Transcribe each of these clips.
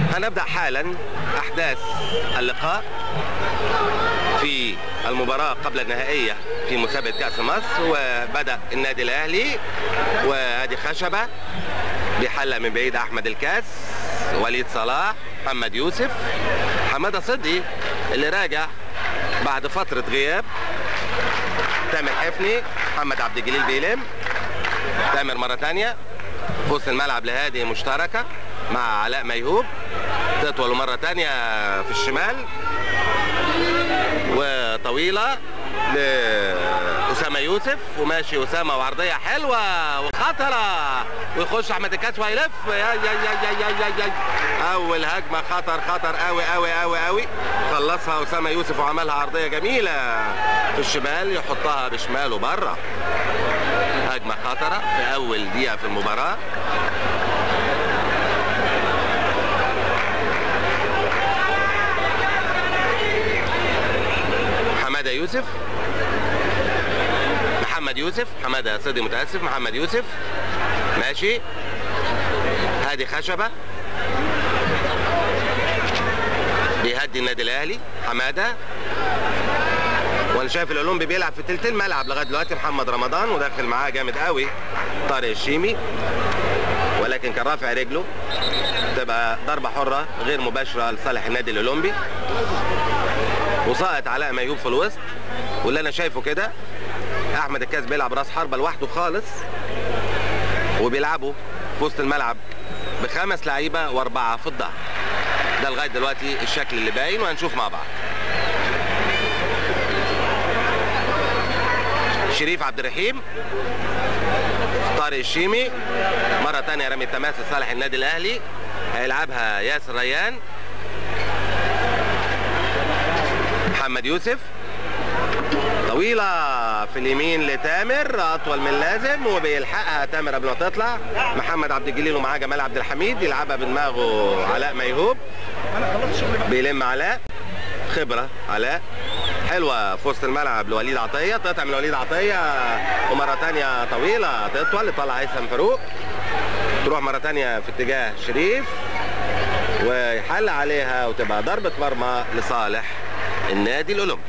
هنبدأ حالا أحداث اللقاء في المباراة قبل النهائية في مسابقة كأس مصر وبدأ النادي الأهلي وادي خشبة بيحلق من بعيد أحمد الكاس وليد صلاح محمد يوسف حمادة صدي اللي راجع بعد فترة غياب تامر حفني محمد عبد الجليل بيلم تامر مرة تانية في وسط الملعب لهادي مشتركة مع علاء ميهوب تطول مرة تانية في الشمال وطويلة لأسامة يوسف وماشي أسامة وعرضية حلوة وخطرة ويخش أحمد الكاس وهيلف يا يا يا يا يا يا يا أول هجمة خطر خطر قوي قوي قوي قوي خلصها أسامة يوسف وعملها عرضية جميلة في الشمال يحطها بشماله بره هجمة خطرة في أول دقيقة في المباراة حمادة يوسف محمد يوسف حمادة صدي متأسف محمد يوسف ماشي هادي خشبة بيهدي النادي الأهلي حمادة وانا شايف الاولمبي بيلعب في تلتين ملعب لغايه دلوقتي محمد رمضان وداخل معاه جامد قوي طارق الشيمي ولكن كان رافع رجله تبقى ضربه حره غير مباشره لصالح النادي الاولمبي وسقط علاء ميوب في الوسط واللي انا شايفه كده احمد الكاس بيلعب راس حربه لوحده خالص وبيلعبوا في وسط الملعب بخمس لعيبه واربعه في الظهر ده لغايه دلوقتي الشكل اللي باين وهنشوف مع بعض شريف عبد الرحيم طارق الشيمي مرة تانية رمي التماس لصالح النادي الأهلي هيلعبها ياسر ريان محمد يوسف طويلة في اليمين لتامر أطول من اللازم وبيلحقها تامر قبل ما تطلع محمد عبد الجليل ومعاه جمال عبد الحميد يلعبها بدماغه علاء ميهوب بيلم علاء خبرة علاء حلوه في وسط الملعب لوليد عطيه تقطع من وليد عطيه ومره ثانيه طويله تطول يطلع هيثم فاروق تروح مره ثانيه في اتجاه شريف ويحل عليها وتبقى ضربه مرمى لصالح النادي الاولمبي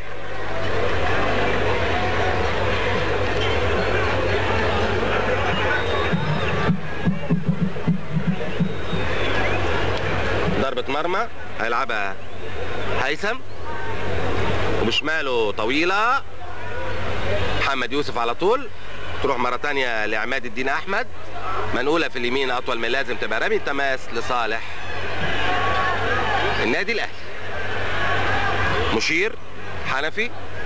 ضربه مرمى هيلعبها هيثم وبشماله طويلة محمد يوسف على طول تروح مرة تانية لعماد الدين أحمد منقولة في اليمين أطول من لازم تبقى رمي التماس لصالح النادي الأهلي مشير حنفي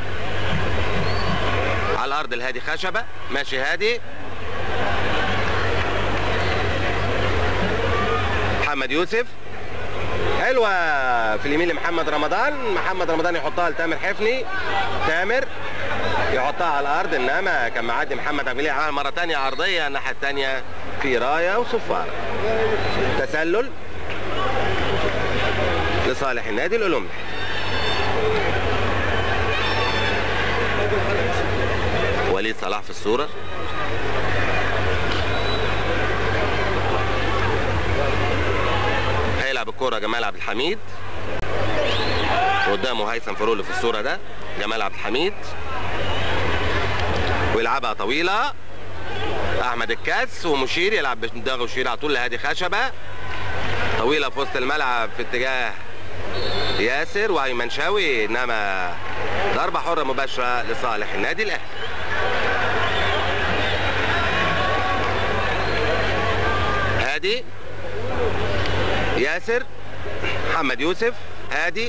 على الأرض الهادي خشبة ماشي هادي محمد يوسف حلوه في اليمين لمحمد رمضان محمد رمضان يحطها لتامر حفني تامر يحطها على الارض انما كان معدي محمد عبد الجليل مره ثانيه عرضيه الناحيه الثانيه في رايه وصفاره تسلل لصالح النادي الاولمبي وليد صلاح في الصوره هيلعب الكرة جمال عبد الحميد قدامه هيثم فاروق في الصورة ده جمال عبد الحميد ويلعبها طويلة أحمد الكاس ومشير يلعب بدماغه وشير على طول لهادي خشبة طويلة في وسط الملعب في اتجاه ياسر وأيمن شاوي إنما ضربة حرة مباشرة لصالح النادي الأهلي هادي ياسر محمد يوسف هادي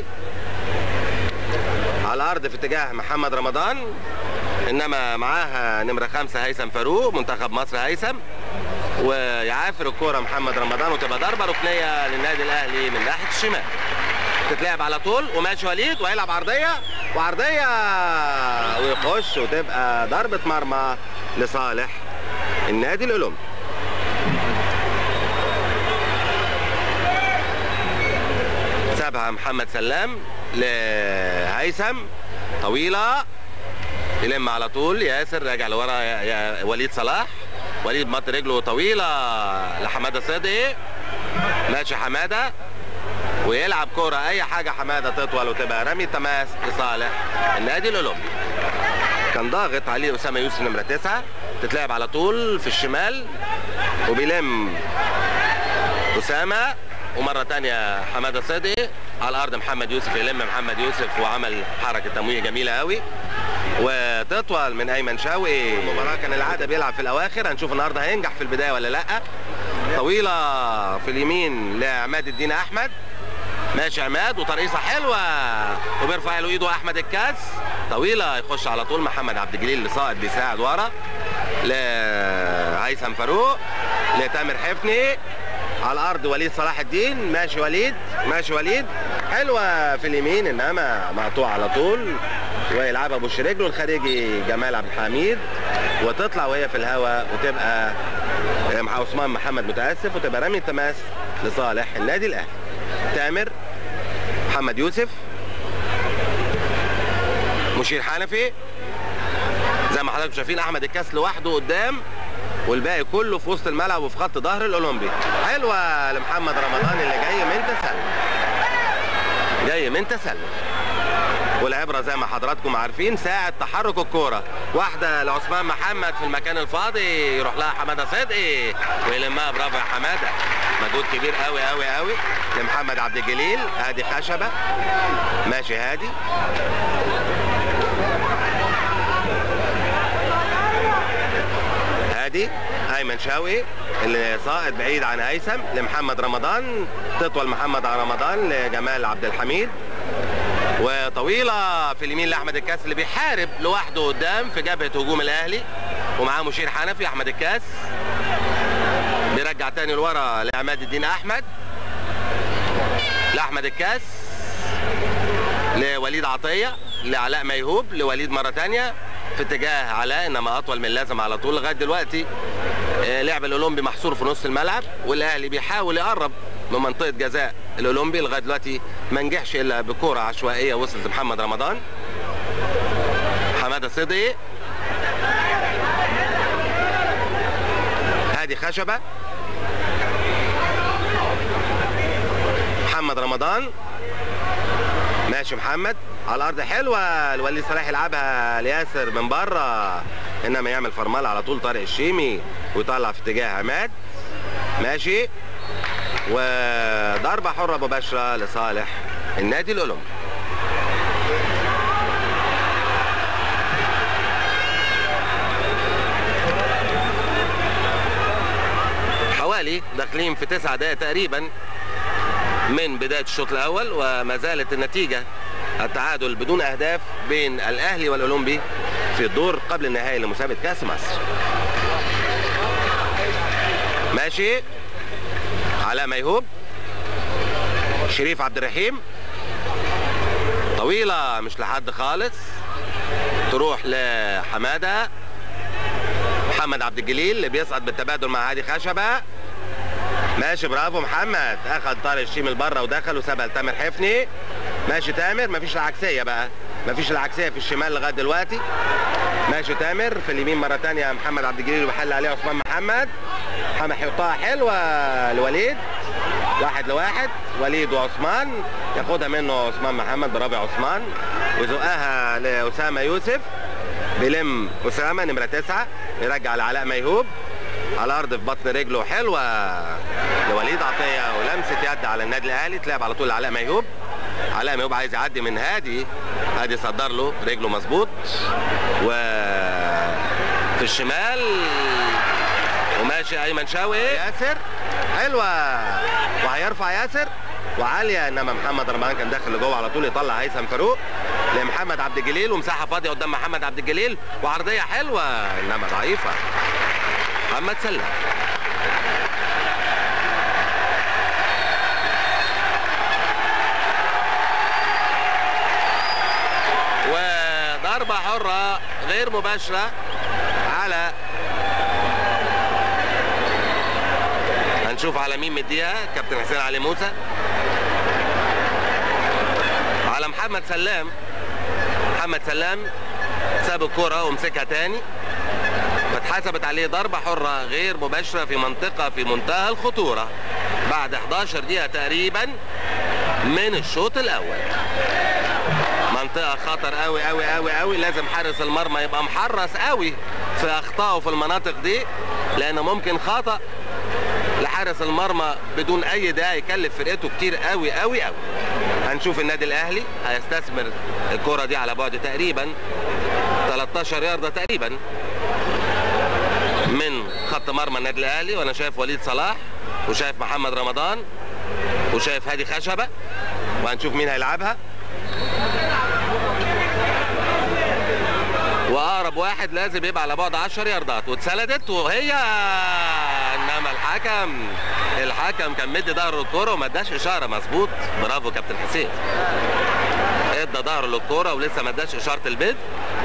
على الارض في اتجاه محمد رمضان انما معاها نمره خمسه هيثم فاروق منتخب مصر هيثم ويعافر الكوره محمد رمضان وتبقى ضربه ركنيه للنادي الاهلي من ناحيه الشمال تتلعب على طول وماشي وليد وهيلعب عرضيه وعرضيه ويخش وتبقى ضربه مرمى لصالح النادي الاولمبي سابها محمد سلام لهيثم طويله يلم على طول ياسر راجع لورا يا يا وليد صلاح وليد مط رجله طويله لحماده صدقي ماشي حماده ويلعب كرة اي حاجة حمادة تطول وتبقى رمي تماس لصالح النادي الاولمبي كان ضاغط عليه اسامة يوسف نمرة تسعة تتلعب على طول في الشمال وبيلم اسامة ومرة تانية حمادة صدقي على الارض محمد يوسف يلم محمد يوسف وعمل حركة تمويه جميلة قوي وتطول من ايمن شوقي المباراة كان العادة بيلعب في الاواخر هنشوف النهارده هينجح في البداية ولا لا طويلة في اليمين لعماد الدين احمد ماشي عماد وترقيصة حلوة وبيرفع له ايده احمد الكاس طويلة يخش على طول محمد عبد الجليل اللي صاعد بيساعد ورا لهيثم فاروق لتامر حفني على الارض وليد صلاح الدين ماشي وليد ماشي وليد حلوه في اليمين انما مقطوع على طول ويلعبها بوش رجله الخارجي جمال عبد الحميد وتطلع وهي في الهواء وتبقى مع عثمان محمد متاسف وتبقى رمي التماس لصالح النادي الاهلي تامر محمد يوسف مشير حنفي زي ما حضراتكم شايفين احمد الكاس لوحده قدام والباقي كله في وسط الملعب وفي خط ظهر الاولمبي حلوه لمحمد رمضان اللي جاي من تسلل جاي من تسلل والعبره زي ما حضراتكم عارفين ساعه تحرك الكوره واحده لعثمان محمد في المكان الفاضي يروح لها حماده صدقي ويلمها برافو يا حماده مجهود كبير قوي قوي قوي لمحمد عبد الجليل ادي خشبه ماشي هادي هادي ايمن شوقي اللي صاعد بعيد عن هيثم لمحمد رمضان تطول محمد رمضان لجمال عبد الحميد وطويله في اليمين لاحمد الكاس اللي بيحارب لوحده قدام في جبهه هجوم الاهلي ومعاه مشير حنفي احمد الكاس بيرجع تاني لورا لعماد الدين احمد لاحمد الكاس لوليد عطيه لعلاء ميهوب لوليد مره تانية في اتجاه علاء انما اطول من اللازم على طول لغايه دلوقتي لعب الاولمبي محصور في نص الملعب والاهلي بيحاول يقرب من منطقه جزاء الاولمبي لغايه دلوقتي ما نجحش الا بكوره عشوائيه وصلت لمحمد رمضان حماده صدقي هادي خشبه محمد رمضان ماشي محمد على الارض حلوه الوليد صلاح يلعبها لياسر من بره انما يعمل فرمال على طول طارق الشيمي ويطلع في اتجاه عماد ماشي وضربه حره مباشره لصالح النادي الاولمبي حوالي داخلين في تسعة دقائق تقريبا من بداية الشوط الأول وما زالت النتيجة التعادل بدون أهداف بين الأهلي والأولمبي في الدور قبل النهائي لمسابقة كأس مصر ماشي علاء ميهوب شريف عبد الرحيم طويلة مش لحد خالص تروح لحمادة محمد عبد الجليل اللي بيصعد بالتبادل مع هادي خشبة ماشي برافو محمد اخذ طارق الشيم لبره ودخل وسابها لتامر حفني ماشي تامر مفيش العكسيه بقى مفيش العكسيه في الشمال لغايه دلوقتي ماشي تامر في اليمين مره ثانيه محمد عبد الجليل وبيحل عليه عثمان محمد محمد هيحطها حلوه لوليد واحد لواحد وليد وعثمان ياخدها منه عثمان محمد برافو يا عثمان ويزقها لاسامه يوسف بيلم اسامه نمره تسعه يرجع لعلاء ميهوب على الارض في بطن رجله حلوه لوليد عطيه ولمسه يد على النادي الاهلي تلعب على طول لعلاء ميهوب علاء ميهوب عايز يعدي من هادي هادي صدر له رجله مظبوط و في الشمال وماشي ايمن شوقي ياسر حلوه وهيرفع ياسر وعاليه انما محمد رمضان كان داخل لجوه على طول يطلع هيثم فاروق لمحمد عبد الجليل ومساحه فاضيه قدام محمد عبد الجليل وعرضيه حلوه انما ضعيفه محمد سلام وضربة حرة غير مباشرة على هنشوف على مين مديها كابتن حسين علي موسى على محمد سلام محمد سلام ساب الكرة ومسكها تاني فاتحسبت عليه ضربة حرة غير مباشرة في منطقة في منتهى الخطورة بعد 11 دقيقة تقريبا من الشوط الاول منطقة خطر قوي قوي قوي قوي لازم حارس المرمى يبقى محرص قوي في اخطائه في المناطق دي لان ممكن خطأ لحارس المرمى بدون اي داعي يكلف فرقته كتير قوي قوي قوي هنشوف النادي الاهلي هيستثمر الكرة دي على بعد تقريبا 13 ياردة تقريبا من خط مرمى النادي الاهلي وانا شايف وليد صلاح وشايف محمد رمضان وشايف هادي خشبه وهنشوف مين هيلعبها واقرب واحد لازم يبقى على بعد 10 ياردات واتسندت وهي انما الحكم الحكم كان مدي ظهره للكوره وما اداش اشاره مظبوط برافو كابتن حسين ادى ظهره للكوره ولسه ما اداش اشاره البيض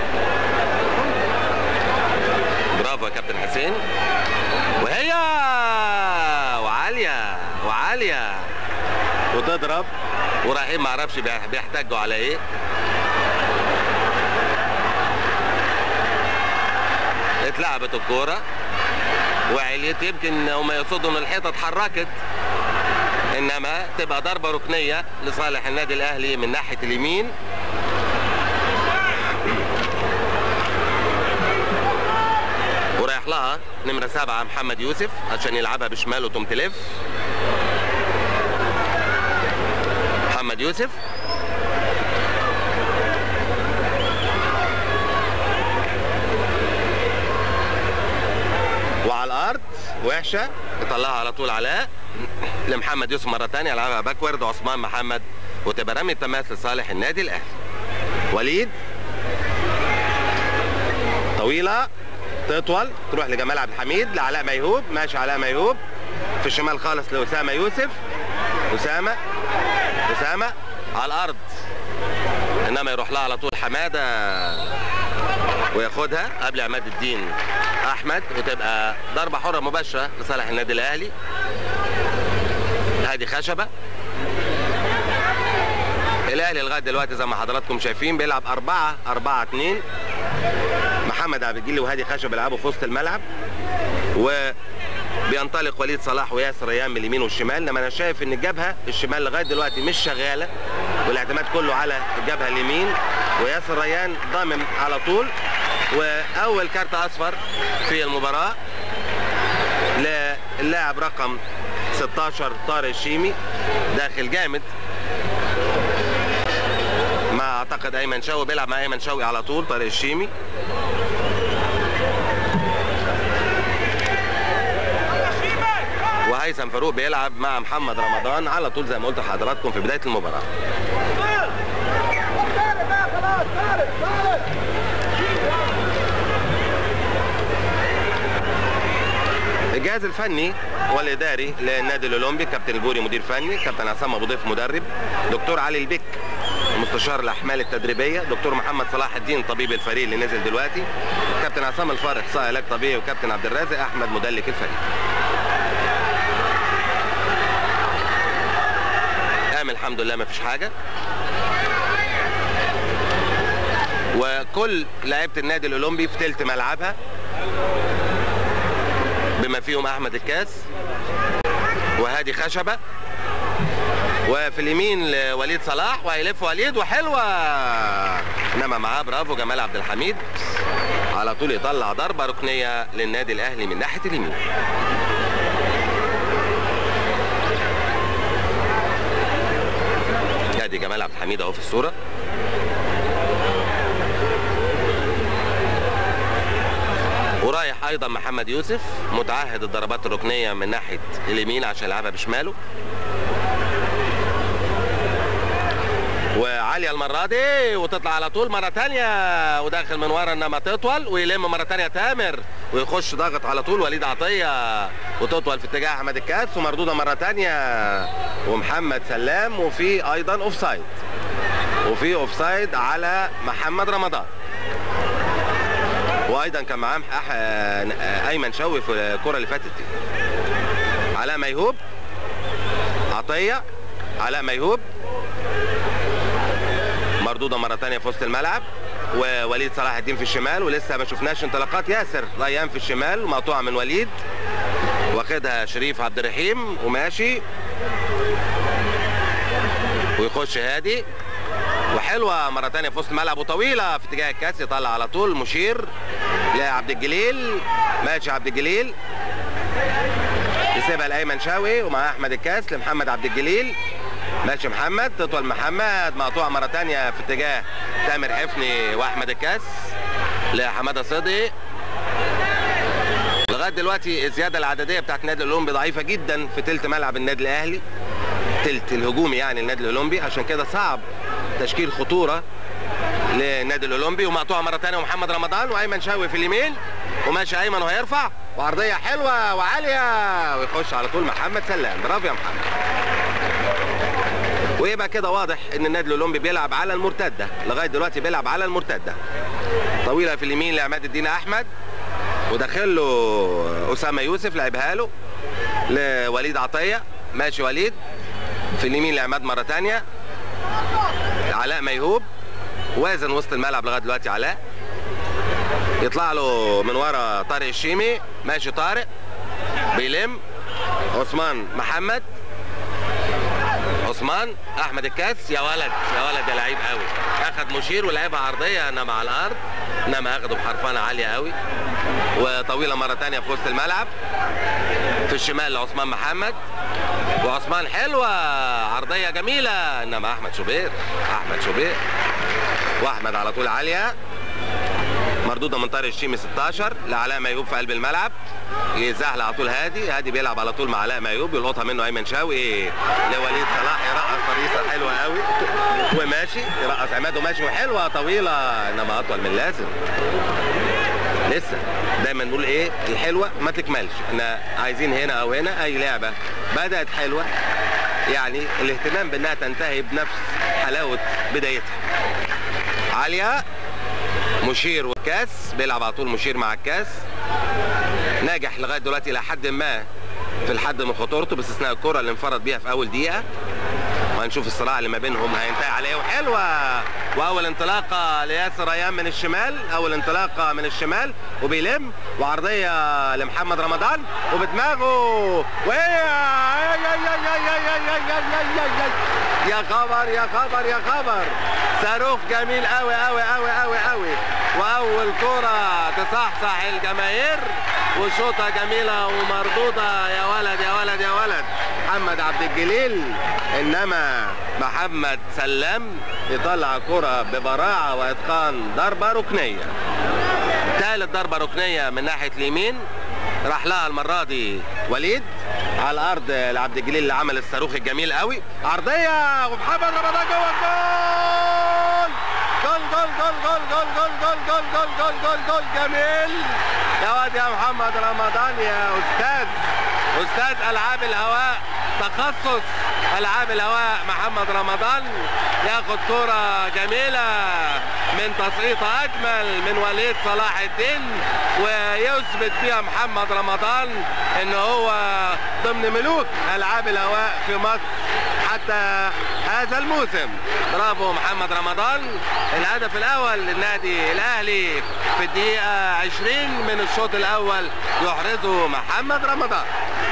برافو يا كابتن حسين وهي وعاليه وعاليه وتضرب ورايحين ما اعرفش بيحتاجوا على ايه اتلعبت الكوره وعليت يمكن هم يقصدوا ان الحيطه اتحركت انما تبقى ضربه ركنيه لصالح النادي الاهلي من ناحيه اليمين ورايح لها نمره سبعه محمد يوسف عشان يلعبها بشماله تقوم تلف محمد يوسف وعلى الارض وحشه يطلعها على طول علاء لمحمد يوسف مره ثانيه يلعبها باكورد وعثمان محمد وتبقى رمي التماس لصالح النادي الاهلي وليد طويله تطول تروح لجمال عبد الحميد لعلاء ميهوب ماشي علاء ميهوب في الشمال خالص لاسامه يوسف اسامه اسامه على الارض انما يروح لها على طول حماده وياخدها قبل عماد الدين احمد وتبقى ضربه حره مباشره لصالح النادي الاهلي هادي خشبه الاهلي لغايه دلوقتي زي ما حضراتكم شايفين بيلعب 4 4 2 محمد عبد الجليل وهادي خشبه بيلعبوا في وسط الملعب و بينطلق وليد صلاح وياسر ريان من اليمين والشمال انما انا شايف ان الجبهه الشمال لغايه دلوقتي مش شغاله والاعتماد كله على الجبهه اليمين وياسر ريان ضامن على طول واول كارت اصفر في المباراه للاعب رقم 16 طارق الشيمي داخل جامد مع اعتقد ايمن شوقي بيلعب مع ايمن شوقي على طول طارق الشيمي وهيثم فاروق بيلعب مع محمد رمضان على طول زي ما قلت لحضراتكم في بدايه المباراه الجهاز الفني والاداري للنادي الاولمبي كابتن البوري مدير فني كابتن عصام ابو ضيف مدرب دكتور علي البك مستشار الاحمال التدريبيه دكتور محمد صلاح الدين طبيب الفريق اللي نزل دلوقتي كابتن عصام الفارق اخصائي علاج طبيعي وكابتن عبد الرازق احمد مدلك الفريق قام الحمد لله ما فيش حاجه وكل لعيبه النادي الاولمبي في تلت ملعبها بما فيهم احمد الكاس وهادي خشبه وفي اليمين لوليد صلاح وهيلف وليد وحلوه انما معاه برافو جمال عبد الحميد على طول يطلع ضربه ركنيه للنادي الاهلي من ناحيه اليمين ادي جمال عبد الحميد اهو في الصوره ورايح ايضا محمد يوسف متعهد الضربات الركنيه من ناحيه اليمين عشان يلعبها بشماله وعالية المرة دي وتطلع على طول مرة تانية وداخل من ورا انما تطول ويلم مرة تانية تامر ويخش ضاغط على طول وليد عطية وتطول في اتجاه احمد الكاس ومردودة مرة تانية ومحمد سلام وفي ايضا اوفسايد وفي اوفسايد على محمد رمضان وايضا كان معاه أح... ايمن شوقي في الكرة اللي فاتت دي علاء ميهوب عطية علاء ميهوب مردوده مره ثانيه في وسط الملعب ووليد صلاح الدين في الشمال ولسه ما شفناش انطلاقات ياسر ريان في الشمال مقطوعه من وليد واخدها شريف عبد الرحيم وماشي ويخش هادي وحلوه مره تانية في وسط الملعب وطويله في اتجاه الكاس يطلع على طول مشير لعبد الجليل ماشي عبد الجليل يسيبها لايمن شاوي ومع احمد الكاس لمحمد عبد الجليل ماشي محمد تطول محمد مقطوعه مره تانية في اتجاه تامر حفني واحمد الكاس لحماده صدقي لغايه دلوقتي الزياده العدديه بتاعت النادي الاولمبي ضعيفه جدا في تلت ملعب النادي الاهلي تلت الهجومي يعني النادي الاولمبي عشان كده صعب تشكيل خطوره للنادي الاولمبي ومقطوعه مره ثانيه ومحمد رمضان وايمن شاوي في اليمين وماشي ايمن وهيرفع وعرضيه حلوه وعاليه ويخش على طول محمد سلام برافو يا محمد ويبقى كده واضح ان النادي الاولمبي بيلعب على المرتده لغايه دلوقتي بيلعب على المرتده طويله في اليمين لعماد الدين احمد وداخل له اسامه يوسف لعبها له لوليد عطيه ماشي وليد في اليمين لعماد مره ثانيه علاء ميهوب وازن وسط الملعب لغايه دلوقتي علاء يطلع له من ورا طارق الشيمي ماشي طارق بيلم عثمان محمد عثمان احمد الكاس يا ولد يا ولد يا لعيب قوي اخد مشير ولعبها عرضيه انما على الارض انما اخده بحرفانه عاليه قوي وطويله مره ثانيه في وسط الملعب في الشمال لعثمان محمد وعثمان حلوه عرضيه جميله انما احمد شوبير احمد شوبير واحمد على طول عاليه مردوده من طارق الشيمي 16 لعلاء ميوب في قلب الملعب يزحل على طول هادي هادي بيلعب على طول مع علاء ميوب يلقطها منه ايمن شاوي لوليد صلاح يرقص فريسه حلوه قوي وماشي يرقص عماد وماشي وحلوه طويله انما اطول من اللازم لسه دايما نقول ايه الحلوه ما تكملش احنا عايزين هنا او هنا اي لعبه بدات حلوه يعني الاهتمام بانها تنتهي بنفس حلاوه بدايتها عاليه مشير والكاس بيلعب على طول مشير مع الكاس ناجح لغايه دلوقتي الى حد ما في الحد من خطورته باستثناء الكره اللي انفرد بيها في اول دقيقه وهنشوف الصراع اللي ما بينهم هينتهي على ايه وحلوه واول انطلاقه لياسر ريان من الشمال اول انطلاقه من الشمال وبيلم وعرضيه لمحمد رمضان وبدماغه وهي يا خبر يا خبر يا خبر صاروخ جميل قوي قوي قوي قوي قوي واول كره تصحصح الجماهير وشوطه جميله ومردوده يا ولد يا ولد يا ولد محمد عبد الجليل انما محمد سلام يطلع كره ببراعه واتقان ضربه ركنيه ثالث ضربه ركنيه من ناحيه اليمين راح لها المره دي وليد على الارض لعبد الجليل اللي عمل الصاروخ الجميل قوي عرضيه ومحمد رمضان جوه الجول جول جول جول جول جول جول جول جول جول جول جول جول جميل يا واد يا محمد رمضان يا استاذ استاذ العاب الهواء تخصص العاب الهواء محمد رمضان ياخد كرة جميلة من تسقيطة اجمل من وليد صلاح الدين ويثبت فيها محمد رمضان ان هو ضمن ملوك العاب الهواء في مصر حتى هذا الموسم برافو محمد رمضان الهدف الاول للنادي الاهلي في الدقيقة 20 من الشوط الاول يحرزه محمد رمضان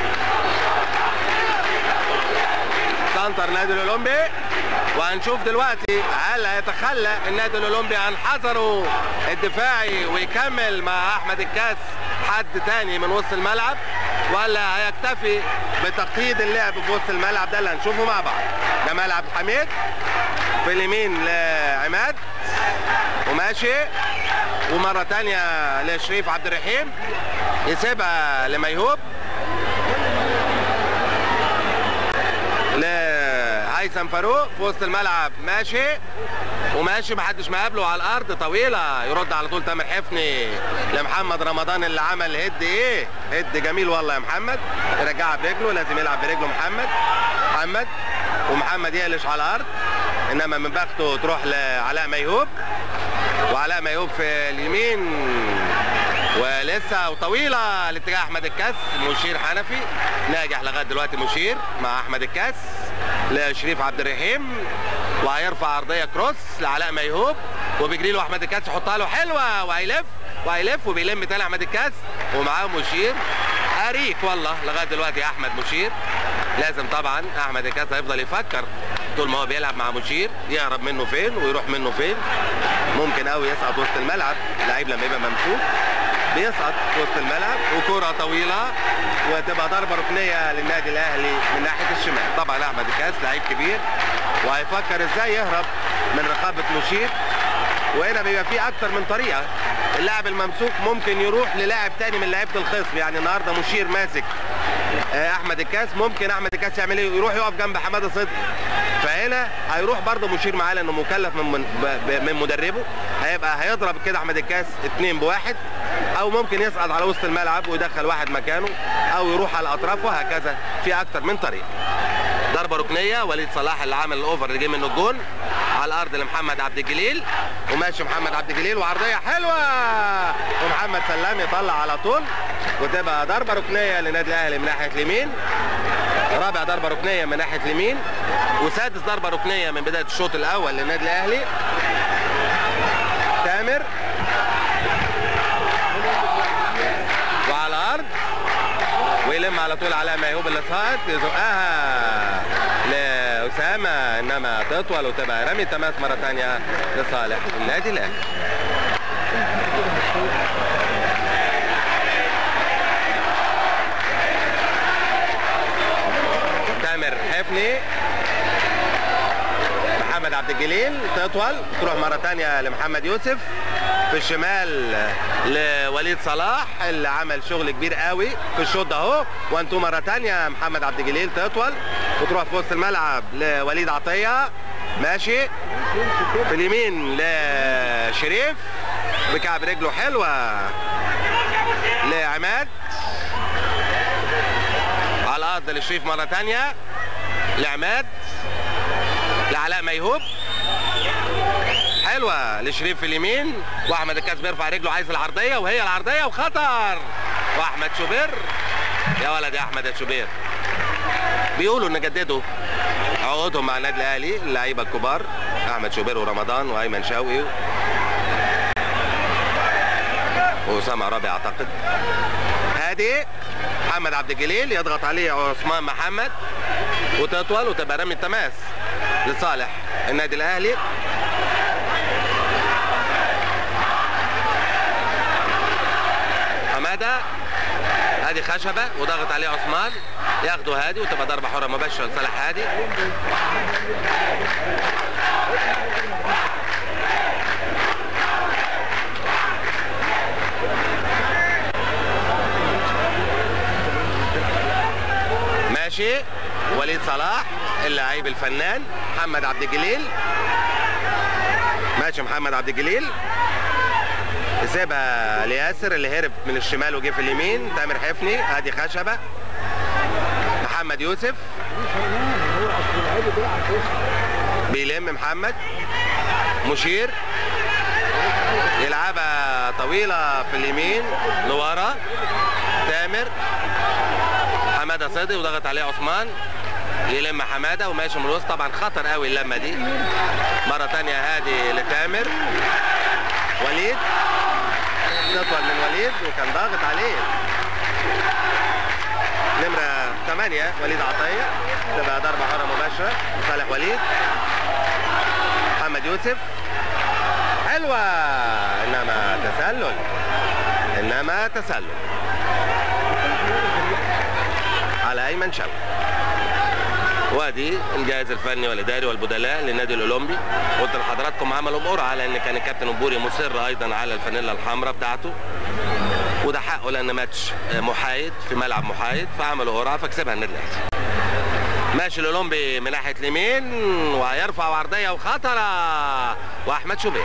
سنتر نادي الاولمبي وهنشوف دلوقتي هل هيتخلى النادي الاولمبي عن حذره الدفاعي ويكمل مع احمد الكاس حد تاني من وسط الملعب ولا هيكتفي بتقييد اللعب في وسط الملعب ده اللي هنشوفه مع بعض جمال عبد الحميد في اليمين لعماد وماشي ومره تانية لشريف عبد الرحيم يسيبها لميهوب هيثم فاروق في وسط الملعب ماشي وماشي محدش مقابله على الارض طويله يرد على طول تامر حفني لمحمد رمضان اللي عمل هيد ايه هيد جميل والله يا محمد يرجعها برجله لازم يلعب برجله محمد محمد ومحمد يقلش على الارض انما من بخته تروح لعلاء ميهوب وعلاء ميهوب في اليمين ولسه وطويله لاتجاه احمد الكاس مشير حنفي ناجح لغايه دلوقتي مشير مع احمد الكاس لشريف عبد الرحيم وهيرفع عرضيه كروس لعلاء ميهوب وبيجري له احمد الكاس يحطها له حلوه وهيلف وهيلف وبيلم تاني احمد الكاس ومعاه مشير اريك والله لغايه دلوقتي احمد مشير لازم طبعا احمد الكاس هيفضل يفكر طول ما هو بيلعب مع مشير يهرب منه فين ويروح منه فين ممكن قوي يسقط وسط الملعب لعيب لما يبقى ممسوك بيسقط وسط الملعب وكرة طويلة وتبقى ضربة ركنية للنادي الأهلي من ناحية الشمال طبعا أحمد الكاس لعيب كبير وهيفكر ازاي يهرب من رقابة مشير وهنا بيبقى فيه أكتر من طريقة اللاعب الممسوك ممكن يروح للاعب تاني من لعيبة الخصم يعني النهارده مشير ماسك آه، احمد الكاس ممكن احمد الكاس يعمل ايه يروح يقف جنب حماده صدقي فهنا هيروح برضه مشير معاه لانه مكلف من من, ب- من مدربه هيبقى هيضرب كده احمد الكاس اتنين بواحد او ممكن يصعد على وسط الملعب ويدخل واحد مكانه او يروح على الاطراف وهكذا في اكتر من طريقه ضربه ركنيه وليد صلاح اللي عمل الاوفر اللي جه منه الجون على الارض لمحمد عبد الجليل وماشي محمد عبد الجليل وعرضيه حلوه ومحمد سلام يطلع على طول وتبقى ضربه ركنيه للنادي الاهلي من ناحيه اليمين رابع ضربه ركنيه من ناحيه اليمين وسادس ضربه ركنيه من بدايه الشوط الاول للنادي الاهلي تامر وعلى الارض ويلم على طول علاء ميهوب اللي صعد يزقها لأسامة إنما تطول وتبقى رمي تماس مرة ثانية لصالح النادي الأهلي تامر حفني محمد عبد الجليل تطول تروح مرة تانية لمحمد يوسف في الشمال لوليد صلاح اللي عمل شغل كبير قوي في الشوط ده اهو وانتو مرة تانية محمد عبد الجليل تطول وتروح في وسط الملعب لوليد عطية ماشي في اليمين لشريف بكعب رجله حلوة لعماد على الارض لشريف مرة تانية لعماد لعلاء ميهوب حلوه لشريف في اليمين واحمد الكاس بيرفع رجله عايز العرضيه وهي العرضيه وخطر واحمد شوبير يا ولد يا احمد يا شوبير بيقولوا ان جددوا عقودهم مع النادي الاهلي اللعيبه الكبار احمد شوبير ورمضان وايمن شوقي واسامه رابع اعتقد هادي محمد عبد الجليل يضغط عليه عثمان محمد وتطول وتبقى رمي التماس لصالح النادي الاهلي حماده هادي خشبه وضغط عليه عثمان ياخده هادي وتبقى ضربه حره مباشره لصالح هادي ماشي وليد صلاح اللعيب الفنان محمد عبد الجليل ماشي محمد عبد الجليل يسيبها لياسر اللي هرب من الشمال وجه في اليمين تامر حفني هادي خشبه محمد يوسف بيلم محمد مشير يلعبها طويله في اليمين لورا تامر حماده صدقي وضغط عليه عثمان يلم حماده وماشي من الوسط طبعا خطر قوي اللمه دي مره تانية هادي لتامر وليد تطول من وليد وكان ضاغط عليه نمرة 8 وليد عطية تبقى ضربة حرة مباشرة لصالح وليد محمد يوسف حلوة انما تسلل انما تسلل على ايمن شوقي وادي الجهاز الفني والاداري والبدلاء للنادي الاولمبي قلت لحضراتكم عملوا قرعه لان كان الكابتن البوري مصر ايضا على الفانيلا الحمراء بتاعته وده حقه لان ماتش محايد في ملعب محايد فعملوا قرعه فكسبها النادي الاهلي ماشي الاولمبي من ناحيه اليمين وهيرفع عرضيه وخطره واحمد شوبير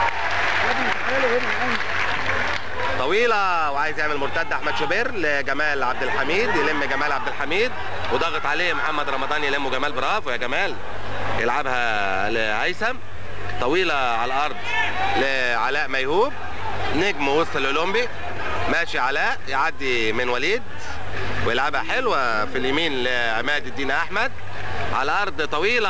طويله وعايز يعمل مرتده احمد شوبير لجمال عبد الحميد يلم جمال عبد الحميد وضغط عليه محمد رمضان يلمه جمال برافو يا جمال يلعبها لهيثم طويله على الارض لعلاء ميهوب نجم وسط الاولمبي ماشي علاء يعدي من وليد ويلعبها حلوه في اليمين لعماد الدين احمد على ارض طويله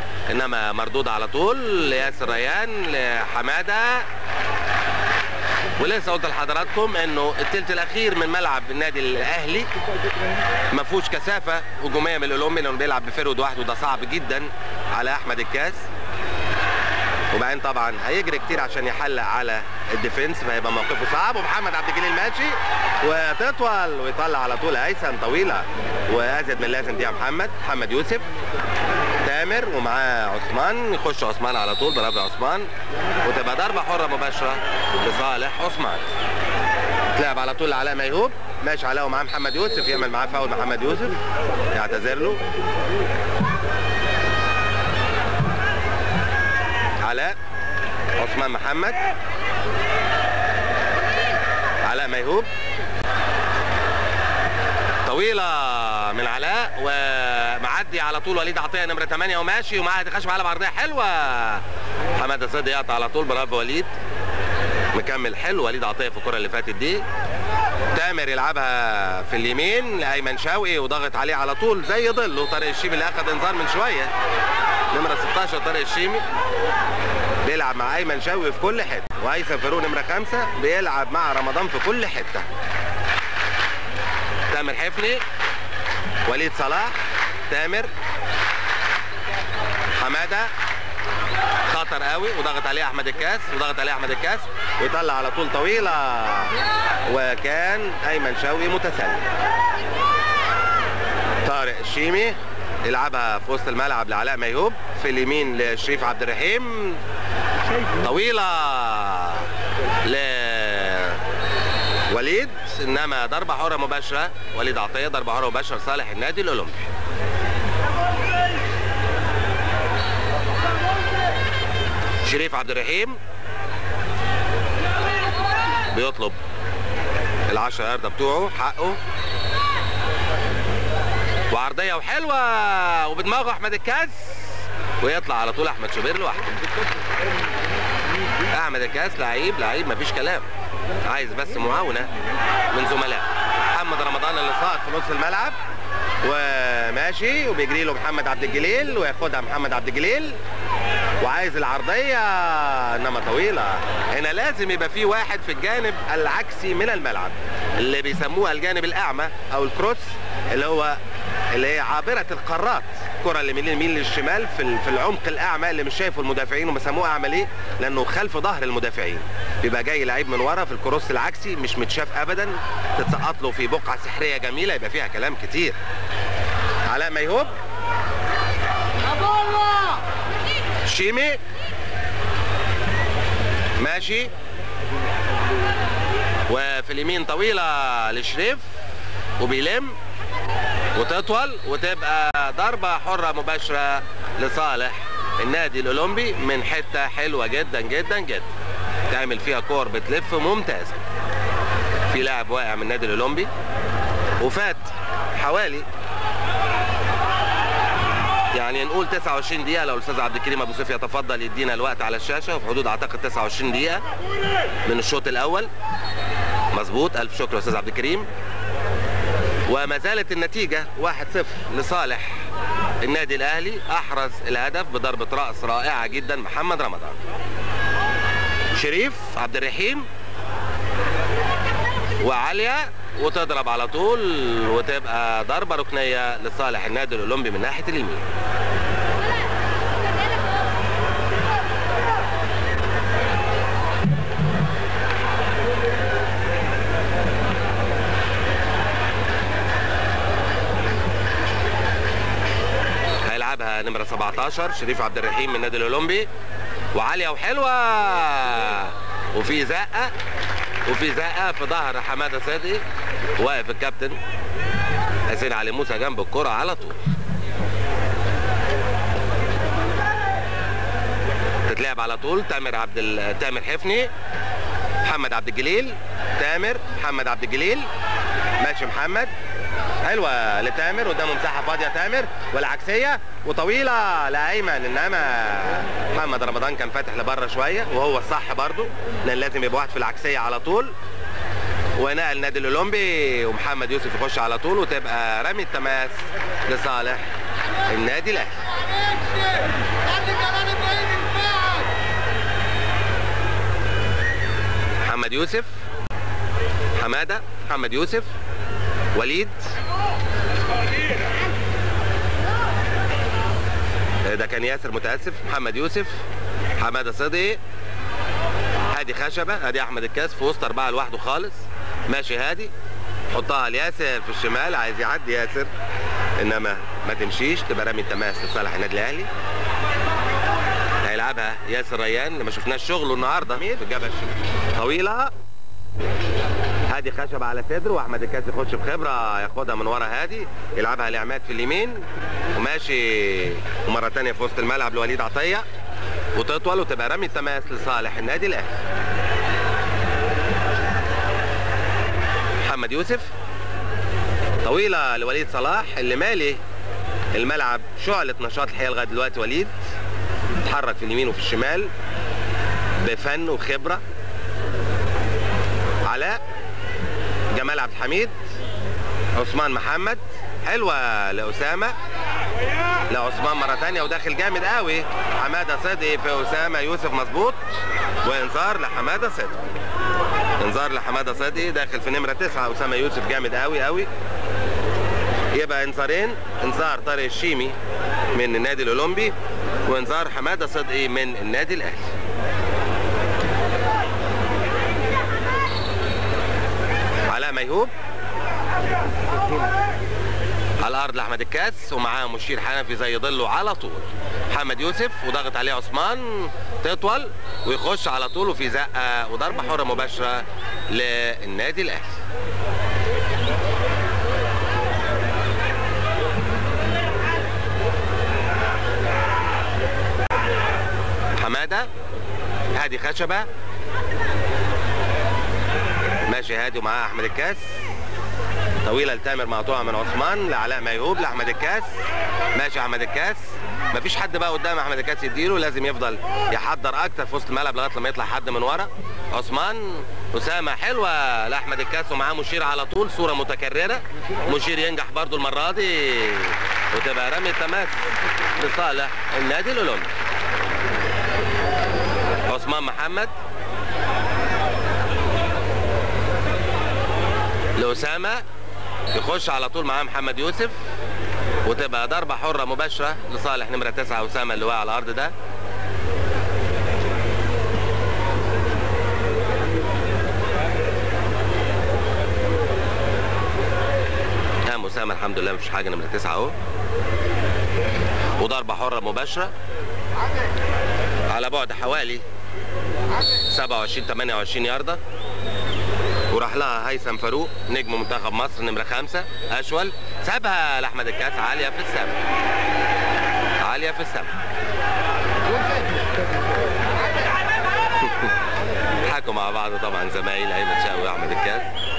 انما مردود على طول لياسر ريان لحماده ولسه قلت لحضراتكم انه الثلث الاخير من ملعب النادي الاهلي ما فيهوش كثافه هجوميه من الاولمبي لانه بيلعب بفرود واحد وده صعب جدا على احمد الكاس وبعدين طبعا هيجري كتير عشان يحلق على الديفنس فهيبقى موقفه صعب ومحمد عبد الجليل ماشي وتطول ويطلع على طول هيثم طويله وازيد من اللازم دي يا محمد محمد يوسف تامر ومعاه عثمان يخش عثمان على طول برافو يا عثمان وتبقى ضربه حره مباشره لصالح عثمان تلعب على طول لعلاء ميهوب ماشي علاء ومعاه محمد يوسف يعمل معاه فاول محمد يوسف يعتذر له علاء عثمان محمد علاء ميهوب طويلة من علاء ومعدي على طول وليد عطية نمرة 8 وماشي ومعاه تخش معاه بعرضية حلوة حمادة صدقي يقطع على طول برافو وليد مكمل حلو وليد عطية في الكرة اللي فاتت دي تامر يلعبها في اليمين لايمن شوقي وضغط عليه على طول زي ظله طارق الشيمي اللي اخذ انذار من شويه نمره 16 طارق الشيمي بيلعب مع ايمن شوقي في كل حته وهيثم فاروق نمره خمسة بيلعب مع رمضان في كل حته تامر حفني وليد صلاح تامر حماده خطر قوي وضغط عليه احمد الكاس وضغط عليه احمد الكاس ويطلع على طول طويله وكان ايمن شوقي متسلل طارق الشيمي يلعبها في وسط الملعب لعلاء ميهوب في اليمين لشريف عبد الرحيم طويله ل وليد انما ضربه حره مباشره وليد عطيه ضربه حره مباشره لصالح النادي الاولمبي شريف عبد الرحيم بيطلب العشرة ياردة بتوعه حقه وعرضية وحلوة وبدماغه أحمد الكاس ويطلع على طول أحمد شوبير لوحده أحمد الكاس لعيب لعيب مفيش كلام عايز بس معاونة من زملاء محمد رمضان اللي سقط في نص الملعب وماشي وبيجري له محمد عبد الجليل وياخدها محمد عبد الجليل وعايز العرضية انما طويلة هنا لازم يبقى في واحد في الجانب العكسي من الملعب اللي بيسموها الجانب الاعمى او الكروس اللي هو اللي هي عابرة القارات الكرة اللي من اليمين للشمال في في العمق الاعمى اللي مش شايفه المدافعين وبيسموه اعمى ليه؟ لانه خلف ظهر المدافعين بيبقى جاي لعيب من ورا في الكروس العكسي مش متشاف ابدا تتسقط له في بقعة سحرية جميلة يبقى فيها كلام كتير علاء ميهوب شيمي ماشي وفي اليمين طويلة لشريف وبيلم وتطول وتبقى ضربة حرة مباشرة لصالح النادي الأولمبي من حتة حلوة جدا جدا جدا تعمل فيها كور بتلف ممتازة في لاعب واقع من النادي الأولمبي وفات حوالي يعني نقول 29 دقيقة لو الأستاذ عبد الكريم أبو سيف يتفضل يدينا الوقت على الشاشة في حدود أعتقد 29 دقيقة من الشوط الأول مظبوط ألف شكر أستاذ عبد الكريم وما زالت النتيجة 1-0 لصالح النادي الأهلي أحرز الهدف بضربة رأس رائعة جدا محمد رمضان شريف عبد الرحيم وعالية وتضرب على طول وتبقى ضربة ركنية لصالح النادي الأولمبي من ناحية اليمين هيلعبها نمرة 17 شريف عبد الرحيم من النادي الأولمبي وعالية وحلوة وفي زقة وفي زقة في ظهر حمادة صدقي واقف الكابتن حسين علي موسى جنب الكرة على طول تتلعب على طول تامر عبد ال... تامر حفني محمد عبد الجليل تامر محمد عبد الجليل ماشي محمد حلوه لتامر قدامه مساحه فاضيه تامر والعكسيه وطويله لايمن انما محمد رمضان كان فاتح لبره شويه وهو الصح برضو لان لازم يبقى واحد في العكسيه على طول ونقل النادي الاولمبي ومحمد يوسف يخش على طول وتبقى رمي التماس لصالح النادي الاهلي محمد يوسف حماده محمد يوسف وليد ده كان ياسر متاسف محمد يوسف حماده صدقي هادي خشبه ادي احمد الكاس في وسط اربعه لوحده خالص ماشي هادي حطها لياسر في الشمال عايز يعدي ياسر انما ما تمشيش تبقى رامي التماس لصالح النادي الاهلي هيلعبها ياسر ريان اللي ما شفناش شغله النهارده في الجبهه الشمال طويله هادي خشب على صدره واحمد الكاس يخش بخبره ياخدها من ورا هادي يلعبها لعماد في اليمين وماشي ومره ثانيه في وسط الملعب لوليد عطيه وتطول وتبقى رمي التماس لصالح النادي الاهلي محمد يوسف طويله لوليد صلاح اللي مالي الملعب شعلة نشاط الحقيقه لغايه دلوقتي وليد اتحرك في اليمين وفي الشمال بفن وخبره علاء جمال عبد الحميد عثمان محمد حلوه لاسامه لعثمان مره ثانيه وداخل جامد قوي حماده صدقي في اسامه يوسف مظبوط وانذار لحماده صدقي انذار لحماده صدقي داخل في نمره تسعه اسامه يوسف جامد قوي قوي يبقى انذارين انذار طارق الشيمي من النادي الاولمبي وانذار حماده صدقي من النادي الاهلي علاء ميهوب على الارض لاحمد الكاس ومعاه مشير حنفي زي ظله على طول محمد يوسف وضغط عليه عثمان تطول ويخش على طول وفي زقه وضربه حره مباشره للنادي الاهلي حماده هادي خشبه ماشي هادي ومعاه احمد الكاس طويله لتامر مقطوعه من عثمان لعلاء ميهوب لاحمد الكاس ماشي احمد الكاس مفيش حد بقى قدام احمد الكاس يديله لازم يفضل يحضر اكتر في وسط الملعب لغايه لما يطلع حد من ورا عثمان اسامه حلوه لاحمد الكاس ومعاه مشير على طول صوره متكرره مشير ينجح برضو المره دي وتبقى رمي التماس لصالح النادي الاولمبي عثمان محمد لأسامة يخش على طول معاه محمد يوسف وتبقى ضربة حرة مباشرة لصالح نمرة تسعة أسامة اللي واقع على الأرض ده قام أسامة الحمد لله مفيش حاجة نمرة تسعة أهو وضربة حرة مباشرة على بعد حوالي 27 28 ياردة وراح لها هيثم فاروق نجم منتخب مصر نمرة خمسة أشول سابها لأحمد الكاس عالية في السماء عالية في السماء حكوا مع بعض طبعا زمايل أيمن شاوي وأحمد الكاس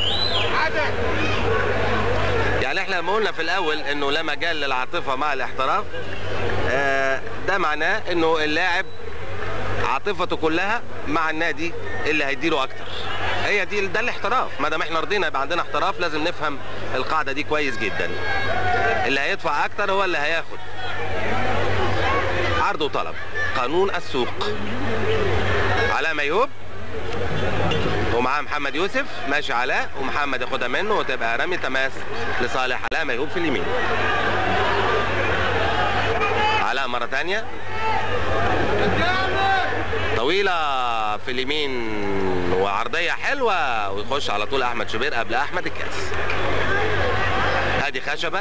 يعني احنا لما قلنا في الأول إنه لا مجال للعاطفة مع الاحتراف آه ده معناه إنه اللاعب عاطفته كلها مع النادي اللي هيديله اكتر هي دي ده الاحتراف ما دام احنا رضينا يبقى عندنا احتراف لازم نفهم القاعده دي كويس جدا اللي هيدفع اكتر هو اللي هياخد عرض وطلب قانون السوق علاء ميهوب ومعاه محمد يوسف ماشي علاء ومحمد ياخدها منه وتبقى رمي تماس لصالح علاء ميهوب في اليمين علاء مره ثانيه طويله في اليمين وعرضيه حلوه ويخش على طول احمد شوبير قبل احمد الكاس ادي خشبه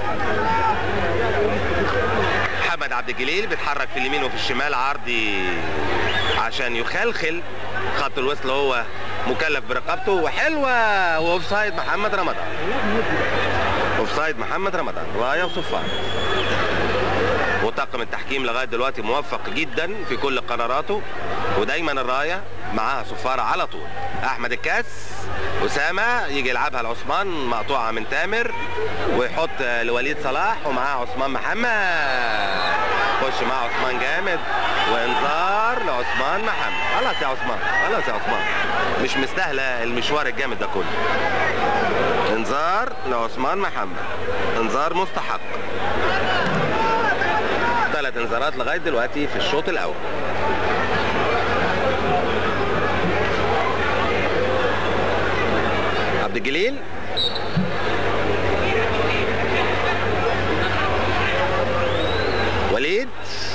محمد عبد الجليل بيتحرك في اليمين وفي الشمال عرضي عشان يخلخل خط الوصل هو مكلف برقبته وحلوه واوفسايد محمد رمضان اوفسايد محمد رمضان رايه وصفار وطاقم التحكيم لغايه دلوقتي موفق جدا في كل قراراته ودايما الرايه معاها صفاره على طول احمد الكاس اسامه يجي يلعبها لعثمان مقطوعه من تامر ويحط لوليد صلاح ومعاه عثمان محمد خش مع عثمان جامد وانذار لعثمان محمد خلاص يا عثمان خلاص يا عثمان مش مستاهله المشوار الجامد ده كله انذار لعثمان محمد انذار مستحق ثلاث انذارات لغايه دلوقتي في الشوط الاول عبد الجليل وليد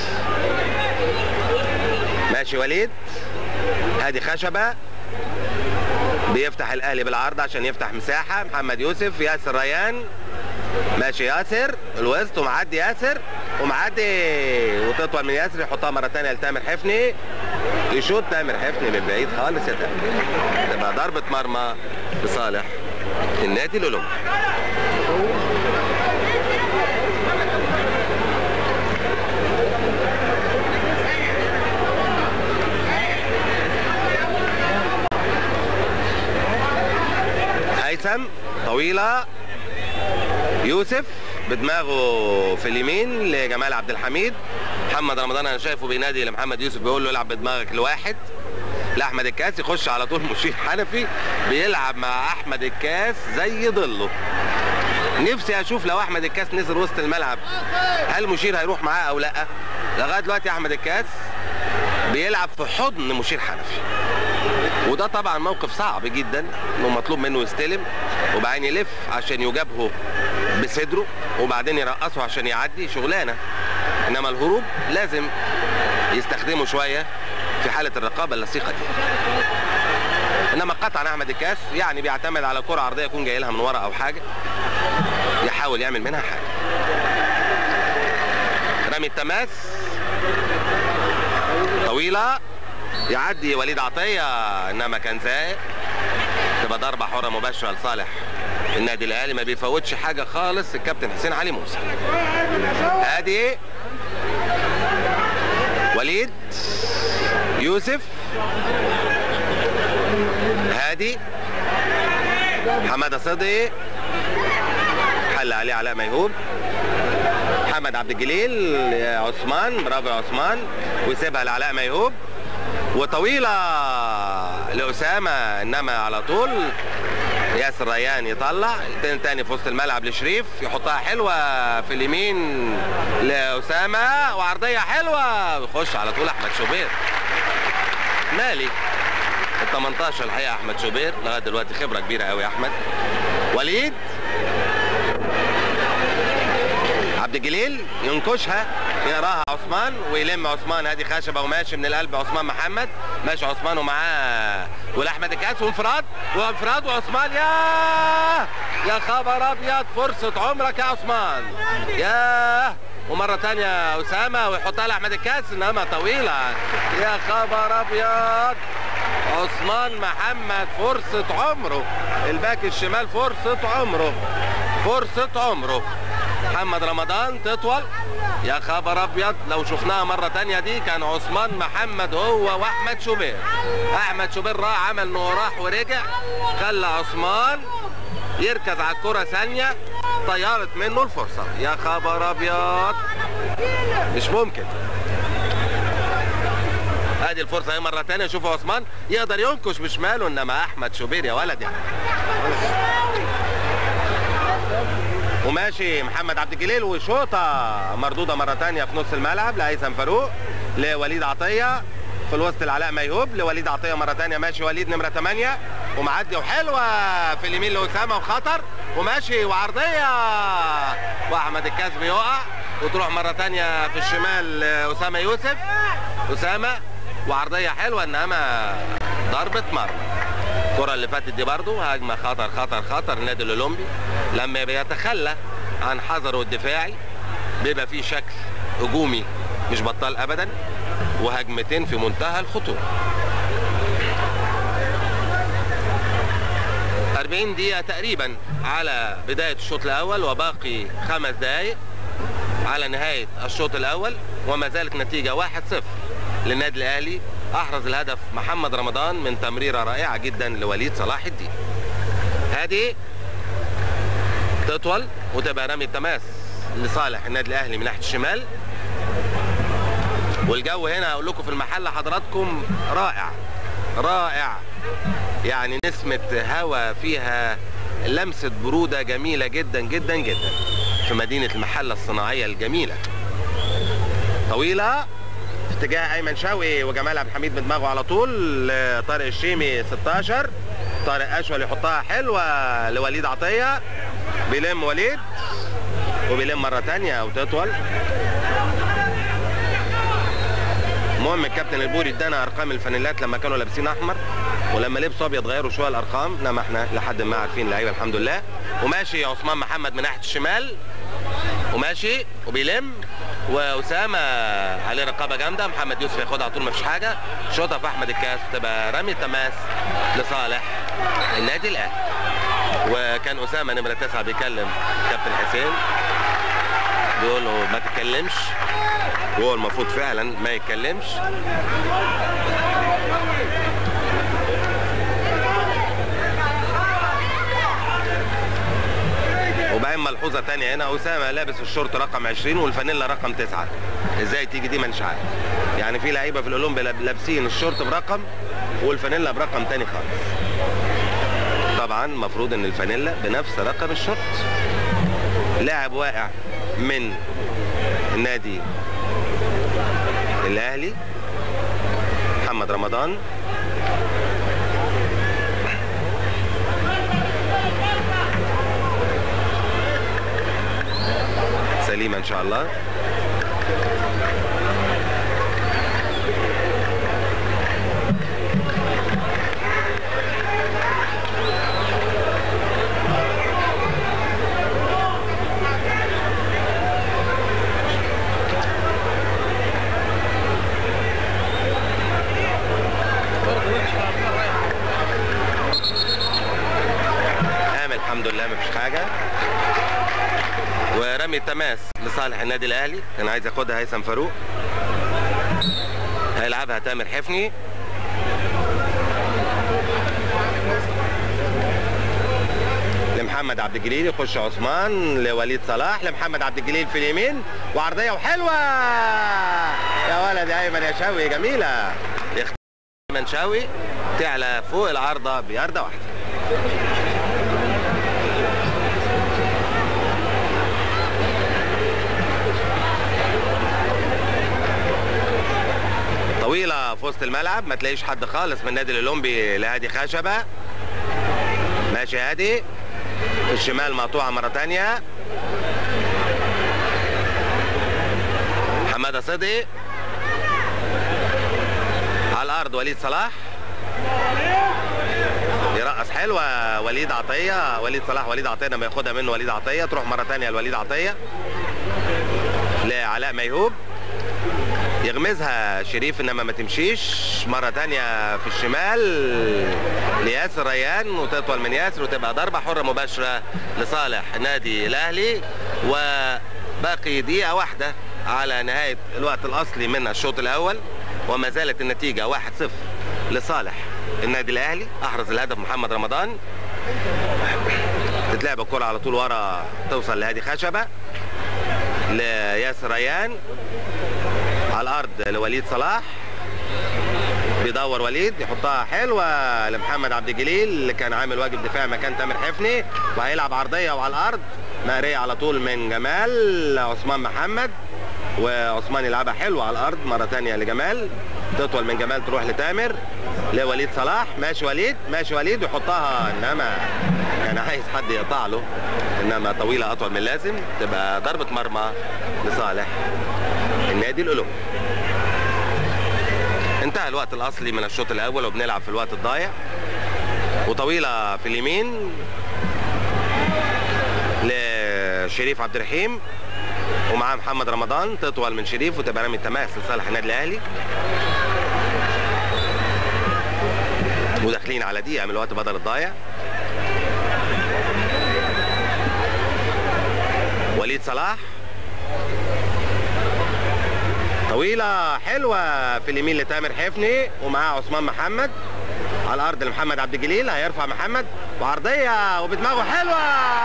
ماشي وليد هادي خشبة بيفتح الاهلي بالعرض عشان يفتح مساحة محمد يوسف ياسر ريان ماشي ياسر الوسط ومعدي ياسر ومعدي وتطول من ياسر يحطها مرة تانية لتامر حفني يشوط تامر حفني من بعيد خالص يا تامر تبقى ضربة مرمى لصالح النادي الاولمبي هيثم طويلة يوسف بدماغه في اليمين لجمال عبد الحميد محمد رمضان انا شايفه بينادي لمحمد يوسف بيقول له العب بدماغك لواحد لاحمد الكاس يخش على طول مشير حنفي بيلعب مع احمد الكاس زي ضله نفسي اشوف لو احمد الكاس نزل وسط الملعب هل مشير هيروح معاه او لا لغايه دلوقتي احمد الكاس بيلعب في حضن مشير حنفي وده طبعا موقف صعب جدا انه مطلوب منه يستلم وبعدين يلف عشان يجابهه بصدره وبعدين يرقصه عشان يعدي شغلانه انما الهروب لازم يستخدمه شويه في حاله الرقابه اللصيقه دي انما قطعا احمد الكاس يعني بيعتمد على كره عرضيه يكون جاي لها من ورا او حاجه يحاول يعمل منها حاجه رمي التماس طويله يعدي وليد عطيه انما كان زائق تبقى ضربه حره مباشره لصالح النادي الاهلي ما بيفوتش حاجه خالص الكابتن حسين علي موسى ادي وليد يوسف هادي حماده صدقي حل عليه علاء ميهوب محمد عبد الجليل عثمان برافو يا عثمان ويسيبها لعلاء ميهوب وطويله لاسامه انما على طول ياسر ريان يطلع تاني تاني في وسط الملعب لشريف يحطها حلوه في اليمين لاسامه وعرضيه حلوه ويخش على طول احمد شوبير مالي ال 18 الحقيقه احمد شوبير لغايه دلوقتي خبره كبيره قوي يا احمد وليد عبد الجليل ينكشها يقراها عثمان ويلم عثمان ادي خشبه وماشي من القلب عثمان محمد ماشي عثمان ومعاه ولاحمد الكاس وانفراد وانفراد وعثمان يا يا خبر ابيض فرصه عمرك يا عثمان يا ومره ثانيه اسامه ويحطها لاحمد الكاس انما طويله يا خبر ابيض عثمان محمد فرصه عمره الباك الشمال فرصه عمره فرصه عمره محمد رمضان تطول يا خبر ابيض لو شفناها مره تانية دي كان عثمان محمد هو واحمد شوبير احمد شوبير راح عمل انه راح ورجع خلى عثمان يركز على الكرة ثانية طيرت منه الفرصة يا خبر ابيض مش ممكن ادي الفرصة اهي مرة تانية شوفوا عثمان يقدر ينكش بشماله انما احمد شوبير يا ولد يعني وماشي محمد عبد الجليل وشوطه مردوده مره ثانيه في نص الملعب لهيثم فاروق لوليد عطيه في الوسط العلاء ميهوب لوليد عطيه مره ثانيه ماشي وليد نمره 8 ومعدي وحلوه في اليمين لاسامه وخطر وماشي وعرضيه واحمد الكاس بيقع وتروح مره ثانيه في الشمال اسامه يوسف اسامه وعرضيه حلوه انما ضربه مرمى الكرة اللي فاتت دي برضو هجمة خطر خطر خطر النادي الأولمبي لما بيتخلى عن حذره الدفاعي بيبقى فيه شكل هجومي مش بطال أبدا وهجمتين في منتهى الخطورة 40 دقيقة تقريبا على بداية الشوط الأول وباقي خمس دقايق على نهاية الشوط الأول وما زالت نتيجة 1-0 للنادي الأهلي احرز الهدف محمد رمضان من تمريره رائعه جدا لوليد صلاح الدين هذه تطول وتبقى رمي التماس لصالح النادي الاهلي من ناحيه الشمال والجو هنا اقول لكم في المحل حضراتكم رائع رائع يعني نسمة هواء فيها لمسة برودة جميلة جدا جدا جدا في مدينة المحلة الصناعية الجميلة طويلة اتجاه ايمن شوقي وجمال عبد الحميد بدماغه على طول طارق الشيمي 16 طارق اشول يحطها حلوه لوليد عطيه بيلم وليد وبيلم مره تانية وتطول المهم الكابتن البوري ادانا ارقام الفانيلات لما كانوا لابسين احمر ولما لبسوا ابيض غيروا شويه الارقام انما احنا لحد ما عارفين اللعيبه الحمد لله وماشي عثمان محمد من ناحيه الشمال وماشي وبيلم واسامه عليه رقابه جامده محمد يوسف ياخدها على طول ما فيش حاجه شوطه في احمد الكاس تبقى رمي تماس لصالح النادي الاهلي وكان اسامه نمره تسعه بيكلم كابتن حسين بيقول له ما تتكلمش وهو المفروض فعلا ما يتكلمش وبعدين ملحوظه تانية هنا اسامه لابس الشورت رقم 20 والفانيلا رقم 9 ازاي تيجي دي ما مش عارف يعني في لعيبه في الاولمبي لابسين الشورت برقم والفانيلا برقم تاني خالص طبعا المفروض ان الفانيلا بنفس رقم الشورت لاعب واقع من النادي الاهلي محمد رمضان سليمه ان شاء الله قام الحمد لله مفيش حاجه ورمي التماس لصالح النادي الاهلي كان عايز ياخدها هيثم فاروق هيلعبها تامر حفني لمحمد عبد الجليل يخش عثمان لوليد صلاح لمحمد عبد الجليل في اليمين وعرضيه وحلوه يا ولد يا ايمن يا شوقي جميله يخ- ايمن شوقي تعلى فوق العارضه بيارده واحده طويله في وسط الملعب ما تلاقيش حد خالص من النادي الاولمبي لهادي خشبه ماشي هادي في الشمال مقطوعه مره تانية حماده صدقي على الارض وليد صلاح يرقص حلوه وليد عطيه وليد صلاح وليد عطيه لما ياخدها منه وليد عطيه تروح مره تانية لوليد عطيه لعلاء ميهوب يغمزها شريف انما ما تمشيش مره تانية في الشمال لياسر ريان وتطول من ياسر وتبقى ضربه حره مباشره لصالح النادي الاهلي وباقي دقيقه واحده على نهايه الوقت الاصلي من الشوط الاول وما زالت النتيجه 1-0 لصالح النادي الاهلي احرز الهدف محمد رمضان تتلعب الكره على طول ورا توصل لهادي خشبه لياسر ريان على الارض لوليد صلاح بيدور وليد يحطها حلوه لمحمد عبد الجليل اللي كان عامل واجب دفاع مكان تامر حفني وهيلعب عرضيه وعلى الارض مقريه على طول من جمال عثمان محمد وعثمان يلعبها حلوه على الارض مره تانية لجمال تطول من جمال تروح لتامر لوليد صلاح ماشي وليد ماشي وليد ويحطها انما كان عايز حد يقطع له انما طويله اطول من اللازم تبقى ضربه مرمى لصالح النادي الاولمبي انتهى الوقت الاصلي من الشوط الاول وبنلعب في الوقت الضايع وطويله في اليمين لشريف عبد الرحيم ومعاه محمد رمضان تطول من شريف وتبقى رمي التماس لصالح النادي الاهلي وداخلين على دقيقه من الوقت بدل الضايع وليد صلاح طويلة حلوة في اليمين لتامر حفني ومعاه عثمان محمد على الأرض لمحمد عبد الجليل هيرفع محمد وعرضية وبدماغه حلوة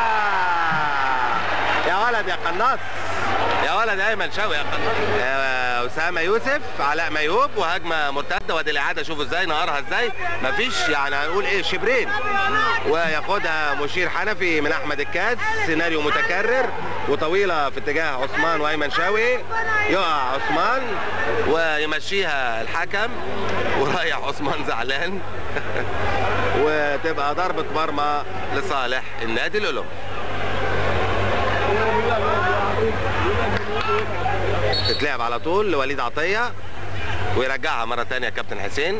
يا ولد يا قناص يا ولد أيمن شوقي يا قناص واسامه يوسف علاء ميوب وهجمه مرتده وادي الاعاده شوفوا ازاي نهارها ازاي مفيش يعني هنقول ايه شبرين وياخدها مشير حنفي من احمد الكاس سيناريو متكرر وطويله في اتجاه عثمان وايمن شاوي يقع عثمان ويمشيها الحكم ورايح عثمان زعلان وتبقى ضربه مرمى لصالح النادي الاولمبي تتلعب على طول لوليد عطيه ويرجعها مره ثانيه كابتن حسين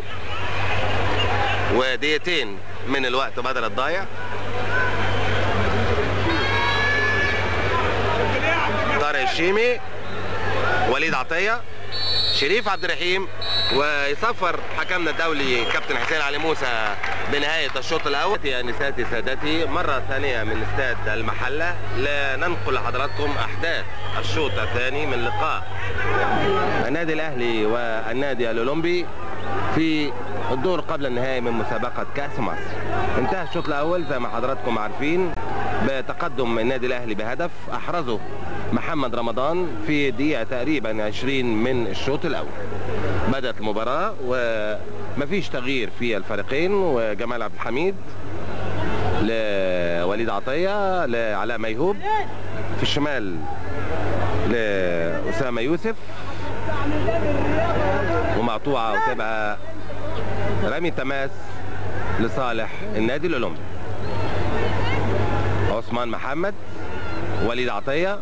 ودقيقتين من الوقت بدل الضايع طارق الشيمي وليد عطيه شريف عبد الرحيم ويصفر حكمنا الدولي كابتن حسين علي موسى بنهايه الشوط الاول يا نساتي سادتي مره ثانيه من استاد المحله لننقل لحضراتكم احداث الشوط الثاني من لقاء النادي الاهلي والنادي الاولمبي في الدور قبل النهائي من مسابقة كأس مصر انتهى الشوط الأول زي ما حضراتكم عارفين بتقدم النادي الأهلي بهدف أحرزه محمد رمضان في دقيقة تقريبا 20 من الشوط الأول بدأت المباراة ومفيش تغيير في الفريقين وجمال عبد الحميد لوليد عطية لعلاء ميهوب في الشمال لأسامة يوسف ومقطوعة وتبقى رمي تماس لصالح النادي الأولمبي عثمان محمد وليد عطية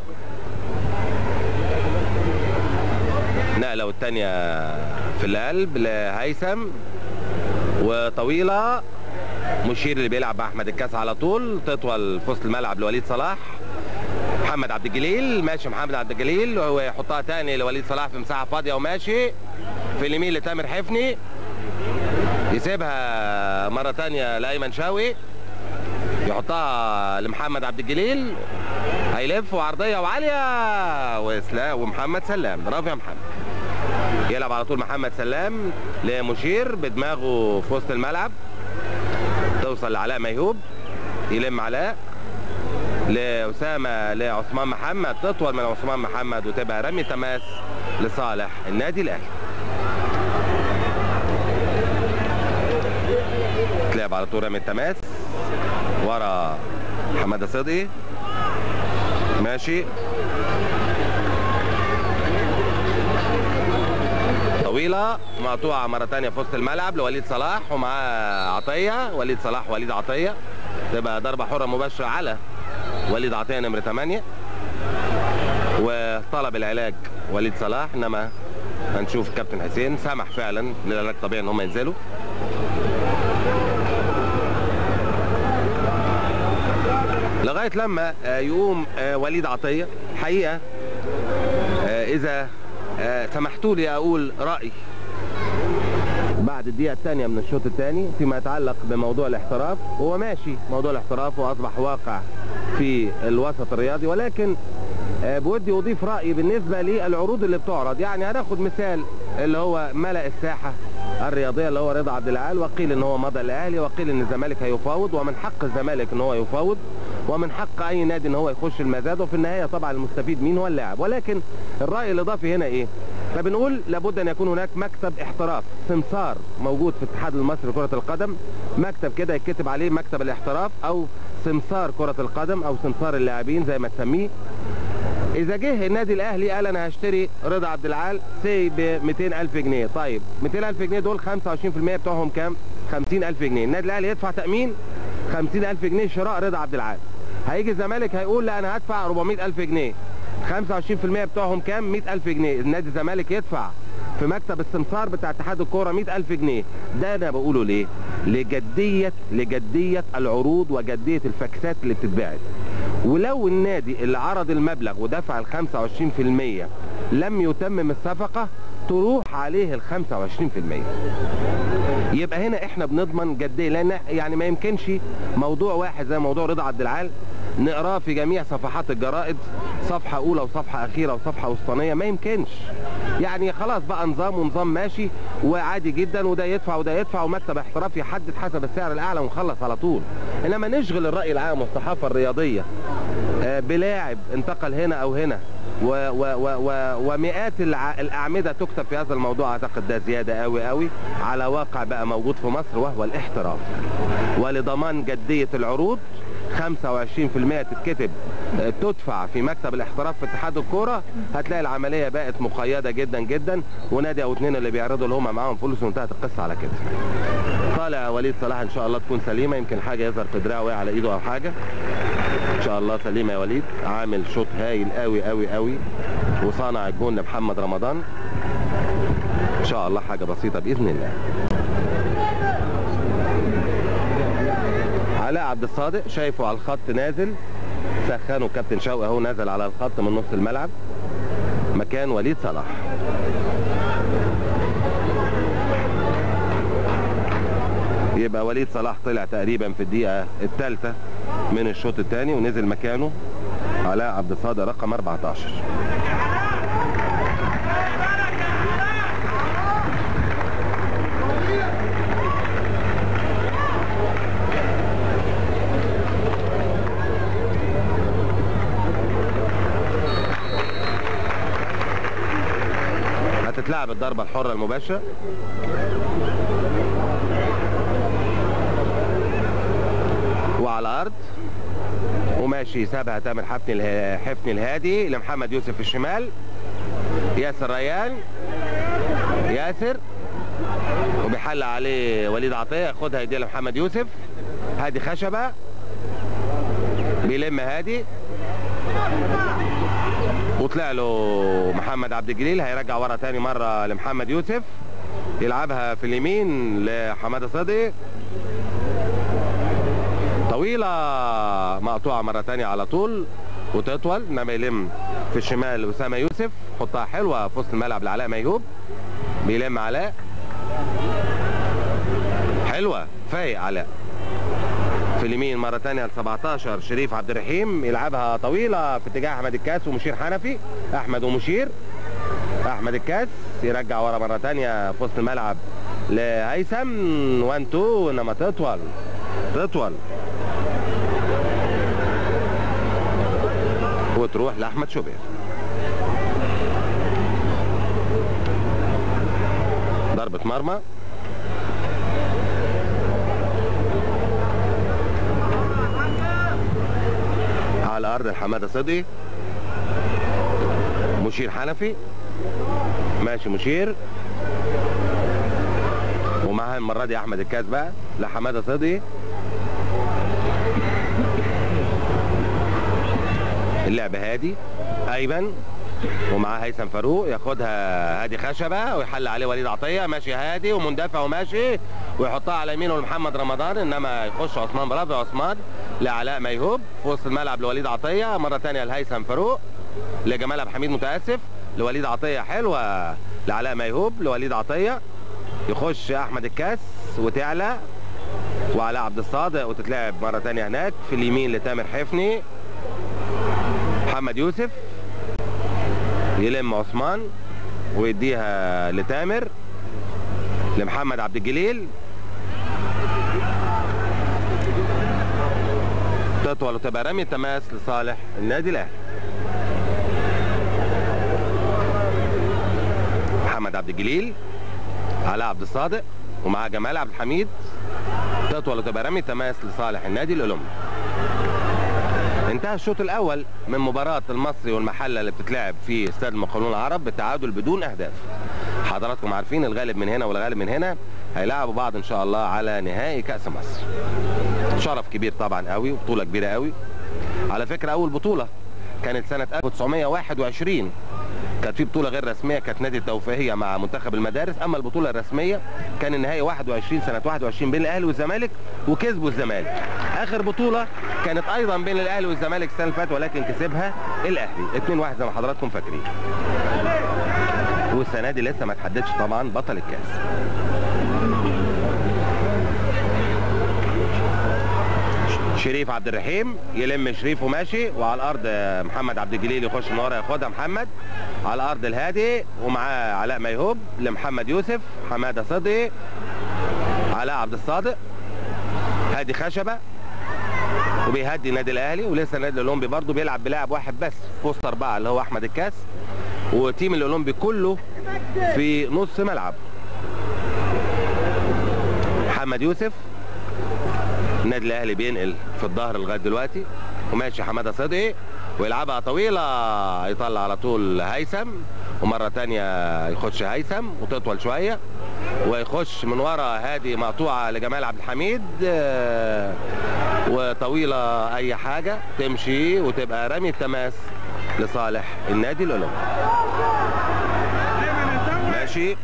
نقلة والتانية في القلب لهيثم وطويلة مشير اللي بيلعب مع احمد الكاس على طول تطول في وسط الملعب لوليد صلاح محمد عبد الجليل ماشي محمد عبد الجليل ويحطها تاني لوليد صلاح في مساحه فاضيه وماشي في اليمين لتامر حفني يسيبها مره تانية لايمن شاوي يحطها لمحمد عبد الجليل هيلف وعرضيه وعاليه واسلام ومحمد سلام برافو يا محمد يلعب على طول محمد سلام لمشير بدماغه في وسط الملعب توصل لعلاء ميهوب يلم علاء لأسامة لعثمان محمد تطول من عثمان محمد وتبقى رمي تماس لصالح النادي الأهلي تلعب على طول رمي التماس ورا حمادة صدقي ماشي طويلة مقطوعة مرة تانية في وسط الملعب لوليد صلاح ومعاه عطية وليد صلاح وليد عطية تبقى ضربة حرة مباشرة على وليد عطية نمرة 8 وطلب العلاج وليد صلاح انما هنشوف كابتن حسين سمح فعلا للعلاج طبيعي ان هم ينزلوا لغايه لما يقوم وليد عطيه حقيقه اذا سمحتوا لي اقول راي بعد الدقيقة الثانية من الشوط الثاني فيما يتعلق بموضوع الاحتراف هو ماشي موضوع الاحتراف واصبح واقع في الوسط الرياضي ولكن بودي اضيف رايي بالنسبه للعروض اللي بتعرض يعني هناخد مثال اللي هو ملا الساحه الرياضيه اللي هو رضا عبد العال وقيل ان هو مضى الاهلي وقيل ان الزمالك هيفاوض ومن حق الزمالك ان هو يفاوض ومن حق اي نادي ان هو يخش المزاد وفي النهايه طبعا المستفيد مين هو اللاعب ولكن الراي الاضافي هنا ايه فبنقول لابد ان يكون هناك مكتب احتراف سمسار موجود في الاتحاد المصري لكره القدم مكتب كده يتكتب عليه مكتب الاحتراف او سمسار كره القدم او سمسار اللاعبين زي ما تسميه اذا جه النادي الاهلي قال انا هشتري رضا عبد العال سي ب 200000 جنيه طيب 200000 جنيه دول 25% بتوعهم كام 50000 جنيه النادي الاهلي يدفع تامين 50000 جنيه شراء رضا عبد العال هيجي الزمالك هيقول لا انا هدفع 400000 جنيه 25% بتوعهم كام 100000 جنيه النادي الزمالك يدفع في مكتب السمسار بتاع اتحاد الكوره 100000 جنيه ده انا بقوله ليه لجديه لجديه العروض وجديه الفاكسات اللي بتتباعت ولو النادي اللي عرض المبلغ ودفع ال 25% لم يتمم الصفقه تروح عليه ال 25% يبقى هنا احنا بنضمن جديه لان يعني ما يمكنش موضوع واحد زي موضوع رضا عبد العال نقراه في جميع صفحات الجرائد صفحه اولى وصفحه اخيره وصفحه وسطانيه ما يمكنش يعني خلاص بقى نظام ونظام ماشي وعادي جدا وده يدفع وده يدفع ومكتب احتراف يحدد حسب السعر الاعلى ونخلص على طول انما نشغل الراي العام والصحافه الرياضيه بلاعب انتقل هنا او هنا و و و و ومئات الع... الاعمده تكتب في هذا الموضوع اعتقد ده زياده قوي قوي على واقع بقى موجود في مصر وهو الاحتراف ولضمان جديه العروض 25% تتكتب تدفع في مكتب الاحتراف في اتحاد الكوره هتلاقي العمليه بقت مقيده جدا جدا ونادي او اتنين اللي بيعرضوا اللي هم معاهم فلوس وانتهت القصه على كده طالع وليد صلاح ان شاء الله تكون سليمه يمكن حاجه يظهر في دراعه على ايده او حاجه ان شاء الله سليمه يا وليد عامل شوط هايل قوي قوي قوي وصانع الجون لمحمد رمضان ان شاء الله حاجه بسيطه باذن الله علاء عبد الصادق شايفه على الخط نازل سخنه كابتن شوقي اهو نازل على الخط من نص الملعب مكان وليد صلاح يبقى وليد صلاح طلع تقريبا في الدقيقة الثالثة من الشوط الثاني ونزل مكانه علاء عبد الصادق رقم 14 هتتلعب الضربة الحرة المباشرة وعلى الارض وماشي سابها تامر حفني اله- حفني الهادي لمحمد يوسف في الشمال ياسر ريان ياسر وبيحل عليه وليد عطيه ياخدها يديها لمحمد يوسف هادي خشبه بيلم هادي وطلع له محمد عبد الجليل هيرجع ورا تاني مره لمحمد يوسف يلعبها في اليمين لحماده صدقي طويلة مقطوعة مرة تانية على طول وتطول انما يلم في الشمال أسامة يوسف حطها حلوة في وسط الملعب لعلاء ميهوب بيلم علاء حلوة فايق علاء في اليمين مرة تانية ل 17 شريف عبد الرحيم يلعبها طويلة في اتجاه أحمد الكاس ومشير حنفي أحمد ومشير أحمد الكاس يرجع ورا مرة تانية في وسط الملعب لهيثم 1 2 انما تطول تطول وتروح لاحمد شوبير ضربة مرمى على ارض الحماده صدقي مشير حنفي ماشي مشير ومعها المره دي احمد الكاس بقى لحماده صدقي اللعب هادي ايمن ومعاه هيثم فاروق ياخدها هادي خشبه ويحل عليه وليد عطيه ماشي هادي ومندفع وماشي ويحطها على يمينه لمحمد رمضان انما يخش عثمان برافو يا عثمان لعلاء ميهوب في وسط الملعب لوليد عطيه مره ثانيه لهيثم فاروق لجمال عبد الحميد متاسف لوليد عطيه حلوه لعلاء ميهوب لوليد عطيه يخش احمد الكاس وتعلى وعلاء عبد الصادق وتتلعب مره ثانيه هناك في اليمين لتامر حفني محمد يوسف يلم عثمان ويديها لتامر لمحمد عبد الجليل تطول وتبقى رمي تماس لصالح النادي الاهلي محمد عبد الجليل علاء عبد الصادق ومعاه جمال عبد الحميد تطول وتبقى رمي تماس لصالح النادي الاولمبي انتهى الشوط الاول من مباراه المصري والمحله اللي بتتلعب في استاد المقاولون العرب بالتعادل بدون اهداف حضراتكم عارفين الغالب من هنا والغالب من هنا هيلعبوا بعض ان شاء الله على نهائي كاس مصر شرف كبير طبعا قوي وبطوله كبيره قوي على فكره اول بطوله كانت سنه 1921 كانت في بطوله غير رسميه كانت نادي التوفيقيه مع منتخب المدارس اما البطوله الرسميه كان النهائي 21 سنه 21 بين الاهلي والزمالك وكسبوا الزمالك اخر بطوله كانت ايضا بين الاهلي والزمالك السنه اللي فاتت ولكن كسبها الاهلي 2 1 زي ما حضراتكم فاكرين والسنه دي لسه ما تحددش طبعا بطل الكاس شريف عبد الرحيم يلم شريف وماشي وعلى الارض محمد عبد الجليل يخش من ورا ياخدها محمد على الارض الهادي ومعاه علاء ميهوب لمحمد يوسف حماده صدقي علاء عبد الصادق هادي خشبه وبيهدي النادي الاهلي ولسه النادي الاولمبي برضه بيلعب بلاعب واحد بس في وسط اربعه اللي هو احمد الكاس وتيم الاولمبي كله في نص ملعب محمد يوسف النادي الاهلي بينقل في الظهر لغايه دلوقتي وماشي حماده صدقي ويلعبها طويله يطلع على طول هيثم ومره تانية يخش هيثم وتطول شويه ويخش من ورا هادي مقطوعه لجمال عبد الحميد آه، وطويله اي حاجه تمشي وتبقى رمي التماس لصالح النادي الاولمبي ماشي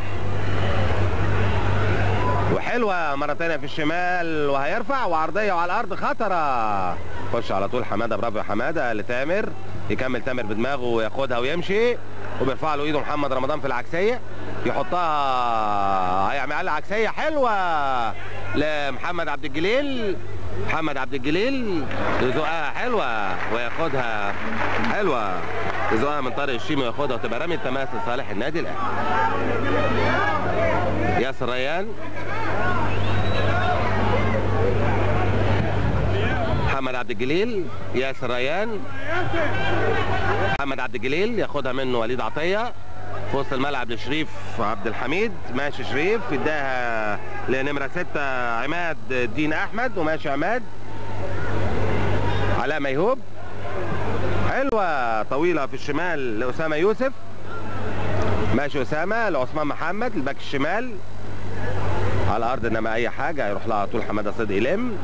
وحلوه مره تانية في الشمال وهيرفع وعرضيه وعلى الارض خطره خش على طول حماده برافو يا حماده لتامر يكمل تامر بدماغه وياخدها ويمشي وبيرفع له ايده محمد رمضان في العكسيه يحطها هيعمل على عكسيه حلوه لمحمد عبد الجليل محمد عبد الجليل يزقها حلوه وياخدها حلوه يزقها من طارق الشيمي وياخدها وتبقى رمي التماس لصالح النادي الاهلي ياسر ريان محمد عبد الجليل ياسر ريان محمد عبد الجليل ياخدها منه وليد عطيه في وسط الملعب لشريف عبد الحميد ماشي شريف يداها لنمره ستة عماد الدين احمد وماشي عماد علاء ميهوب حلوه طويله في الشمال لاسامه يوسف ماشي اسامه لعثمان محمد الباك الشمال على الارض انما اي حاجه هيروح لها على طول حماده صدقي لم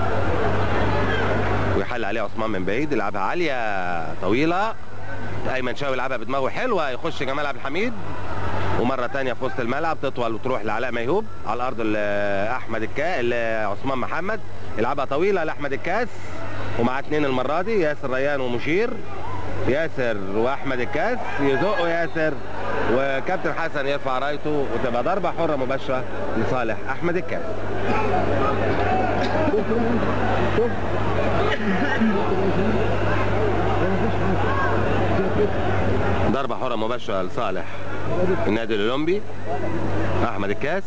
ويحل عليه عثمان من بعيد يلعبها عاليه طويله ايمن شاوي يلعبها بدماغه حلوه يخش جمال عبد الحميد ومره تانية في وسط الملعب تطول وتروح لعلاء ميهوب على الارض لاحمد الكا لعثمان محمد يلعبها طويله لاحمد الكاس ومعاه اتنين المره دي ياسر ريان ومشير ياسر واحمد الكاس يزقوا ياسر وكابتن حسن يرفع رايته وتبقى ضربه حره مباشره لصالح احمد الكاس ضربه حره مباشره لصالح النادي الاولمبي احمد الكاس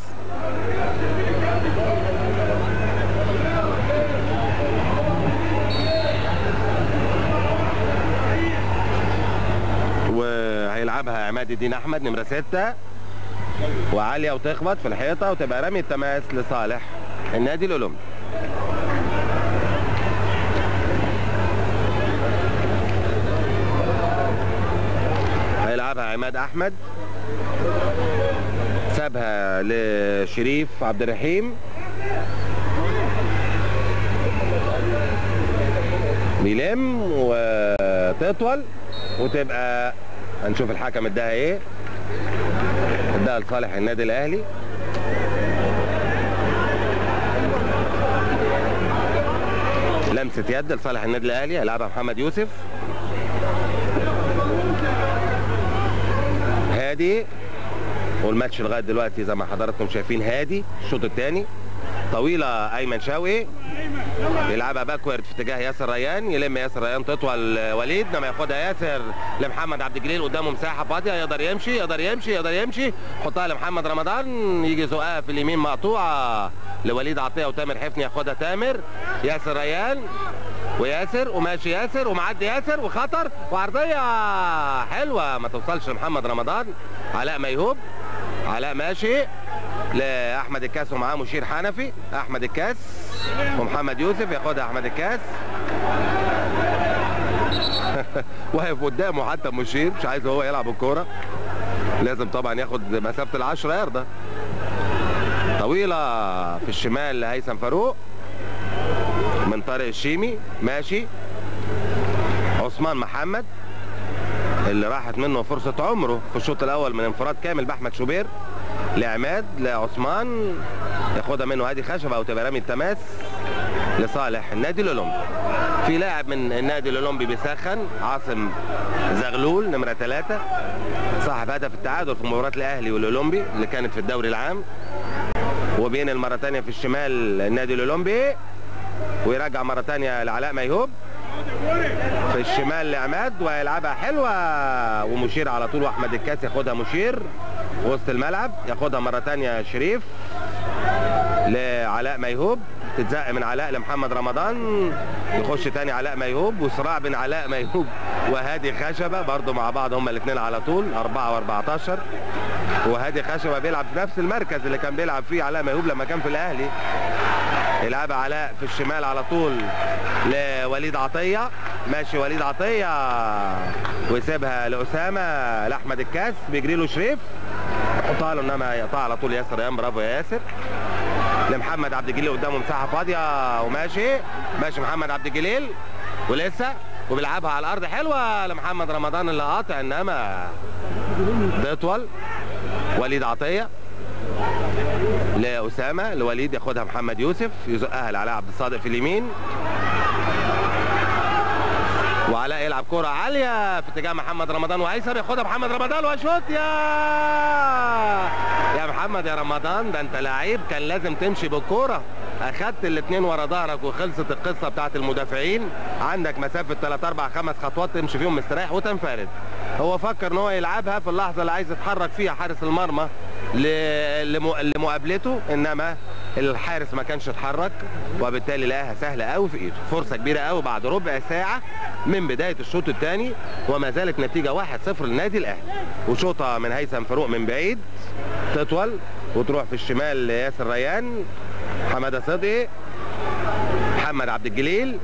وهيلعبها عماد الدين احمد نمره ستة وعاليه وتخبط في الحيطه وتبقى رمي التماس لصالح النادي الاولمبي هيلعبها عماد احمد سابها لشريف عبد الرحيم بيلم وتطول وتبقى هنشوف الحكم اداها ايه اداها لصالح النادي الاهلي لمسه يد لصالح النادي الاهلي هيلعبها محمد يوسف هادي والماتش لغايه دلوقتي زي ما حضراتكم شايفين هادي الشوط الثاني طويله ايمن شوقي يلعبها باكورد في اتجاه ياسر ريان يلم ياسر ريان تطول وليد لما ياخدها ياسر لمحمد عبد الجليل قدامه مساحه فاضيه يقدر يمشي يقدر يمشي يقدر يمشي حطها لمحمد رمضان يجي يزقها في اليمين مقطوعه لوليد عطيه وتامر حفني ياخدها تامر ياسر ريان وياسر وماشي ياسر ومعدي ياسر وخطر وعرضيه حلوه ما توصلش لمحمد رمضان علاء ميهوب علاء ماشي لاحمد الكاس ومعاه مشير حنفي احمد الكاس ومحمد يوسف ياخدها احمد الكاس واقف قدامه حتى مشير مش عايز هو يلعب الكوره لازم طبعا ياخد مسافه العشرة ياردة طويله في الشمال لهيثم فاروق من طارق الشيمي ماشي عثمان محمد اللي راحت منه فرصة عمره في الشوط الأول من انفراد كامل بأحمد شوبير لعماد لعثمان ياخدها منه هادي خشبة وتبقى رامي التماس لصالح النادي الأولمبي في لاعب من النادي الأولمبي بيسخن عاصم زغلول نمرة ثلاثة صاحب هدف التعادل في مباراة الأهلي والأولمبي اللي كانت في الدوري العام وبينقل مرة تانية في الشمال النادي الأولمبي ويرجع مرة تانية لعلاء ميهوب في الشمال لعماد ويلعبها حلوة ومشير على طول واحمد الكاس ياخدها مشير وسط الملعب ياخدها مرة تانية شريف لعلاء ميهوب تتزق من علاء لمحمد رمضان يخش تاني علاء ميهوب وصراع بين علاء ميهوب وهادي خشبه برضو مع بعض هما الاثنين على طول 4 و14 وهادي خشبه بيلعب في نفس المركز اللي كان بيلعب فيه علاء ميهوب لما كان في الاهلي يلعبها علاء في الشمال على طول لوليد عطيه ماشي وليد عطيه ويسيبها لاسامه لاحمد الكاس بيجري له شريف يحطها له انما يقطع على طول ياسر ريان برافو يا ياسر لمحمد عبد الجليل قدامه مساحه فاضيه وماشي ماشي محمد عبد الجليل ولسه وبيلعبها على الارض حلوه لمحمد رمضان اللي قاطع انما تطول وليد عطيه لاسامه لوليد ياخدها محمد يوسف يزقها لعلاء عبد الصادق في اليمين وعلاء يلعب كرة عالية في اتجاه محمد رمضان وهيثم ياخدها محمد رمضان وشوت يا يا محمد يا رمضان ده انت لعيب كان لازم تمشي بالكورة اخدت الاثنين ورا ظهرك وخلصت القصة بتاعت المدافعين عندك مسافة 3 4 5 خطوات تمشي فيهم مستريح وتنفرد هو فكر ان هو يلعبها في اللحظة اللي عايز يتحرك فيها حارس المرمى لمقابلته انما الحارس ما كانش اتحرك وبالتالي لقاها سهله قوي في ايده فرصه كبيره قوي بعد ربع ساعه من بدايه الشوط الثاني وما زالت نتيجه 1-0 للنادي الاهلي وشوطه من هيثم فاروق من بعيد تطول وتروح في الشمال لياسر ريان حماده صدقي محمد عبد الجليل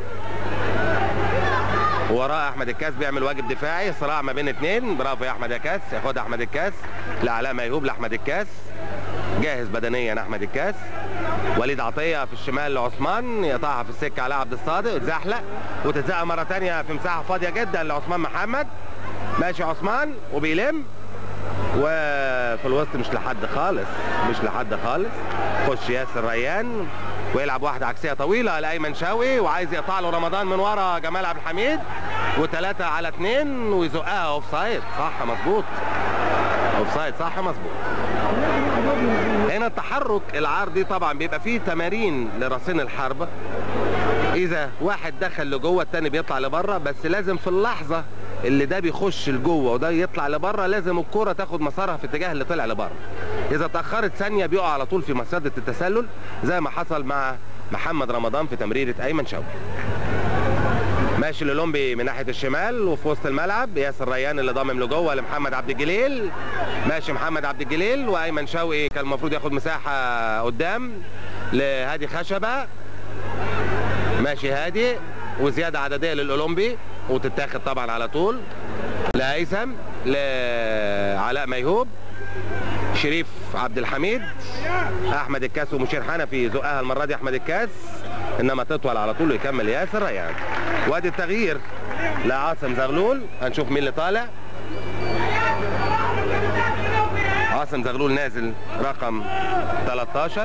وراه احمد الكاس بيعمل واجب دفاعي صراع ما بين اثنين برافو يا احمد يا كاس ياخدها احمد الكاس لعلاء ميهوب لاحمد الكاس جاهز بدنيا احمد الكاس وليد عطيه في الشمال لعثمان يقطعها في السكه على عبد الصادق وتزحلق وتتزقى مره ثانيه في مساحه فاضيه جدا لعثمان محمد ماشي عثمان وبيلم وفي الوسط مش لحد خالص مش لحد خالص خش ياسر ريان ويلعب واحده عكسيه طويله لايمن شوقي وعايز يقطع له رمضان من ورا جمال عبد الحميد وثلاثه على اثنين ويزقها اوف سايد صح مظبوط اوف سايد صح مظبوط هنا التحرك العرضي طبعا بيبقى فيه تمارين لراسين الحربه اذا واحد دخل لجوه الثاني بيطلع لبره بس لازم في اللحظه اللي ده بيخش لجوه وده يطلع لبره لازم الكره تاخد مسارها في اتجاه اللي طلع لبره اذا اتاخرت ثانيه بيقع على طول في مساده التسلل زي ما حصل مع محمد رمضان في تمريره ايمن شوقي ماشي لولومبي من ناحيه الشمال وفي وسط الملعب ياسر ريان اللي ضامم لجوه لمحمد عبد الجليل ماشي محمد عبد الجليل وايمن شوقي كان المفروض ياخد مساحه قدام لهادي خشبه ماشي هادي وزياده عدديه للاولمبي وتتاخد طبعا على طول لهيثم لعلاء ميهوب شريف عبد الحميد احمد الكاس ومشير حنفي زقها المره دي احمد الكاس انما تطول على طول ويكمل ياسر ريان وادي التغيير لعاصم زغلول هنشوف مين اللي طالع عاصم زغلول نازل رقم 13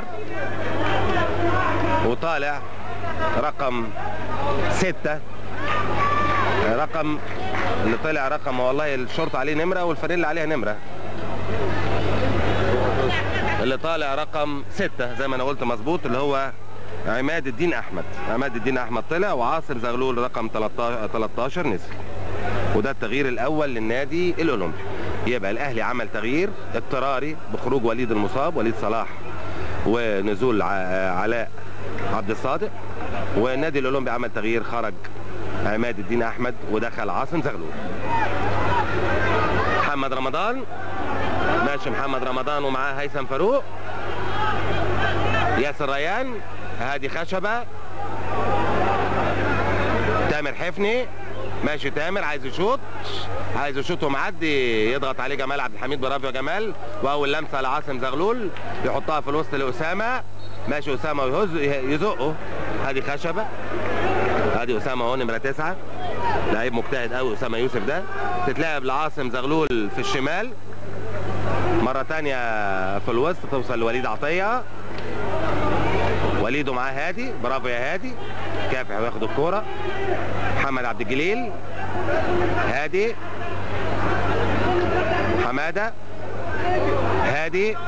وطالع رقم 6 رقم اللي طلع رقم والله الشرطة عليه نمرة والفانيلا عليها نمرة اللي طالع رقم 6 زي ما انا قلت مظبوط اللي هو عماد الدين احمد عماد الدين احمد طلع وعاصم زغلول رقم 13 13 نزل وده التغيير الاول للنادي الاولمبي يبقى الاهلي عمل تغيير اضطراري بخروج وليد المصاب وليد صلاح ونزول علاء عبد الصادق والنادي الاولمبي عمل تغيير خرج عماد الدين احمد ودخل عاصم زغلول محمد رمضان ماشي محمد رمضان ومعاه هيثم فاروق ياسر ريان هادي خشبه تامر حفني ماشي تامر عايز يشوط عايز يشوط ومعدي يضغط عليه جمال عبد الحميد برافو يا جمال واول لمسه لعاصم زغلول يحطها في الوسط لاسامه ماشي اسامه ويهز يزقه هادي خشبه ادي اسامه اهو نمره تسعه لعيب مجتهد قوي اسامه يوسف ده تتلعب لعاصم زغلول في الشمال مره ثانيه في الوسط توصل لوليد عطيه وليد ومعاه هادي برافو يا هادي كافح وياخد الكوره محمد عبد الجليل هادي حماده هادي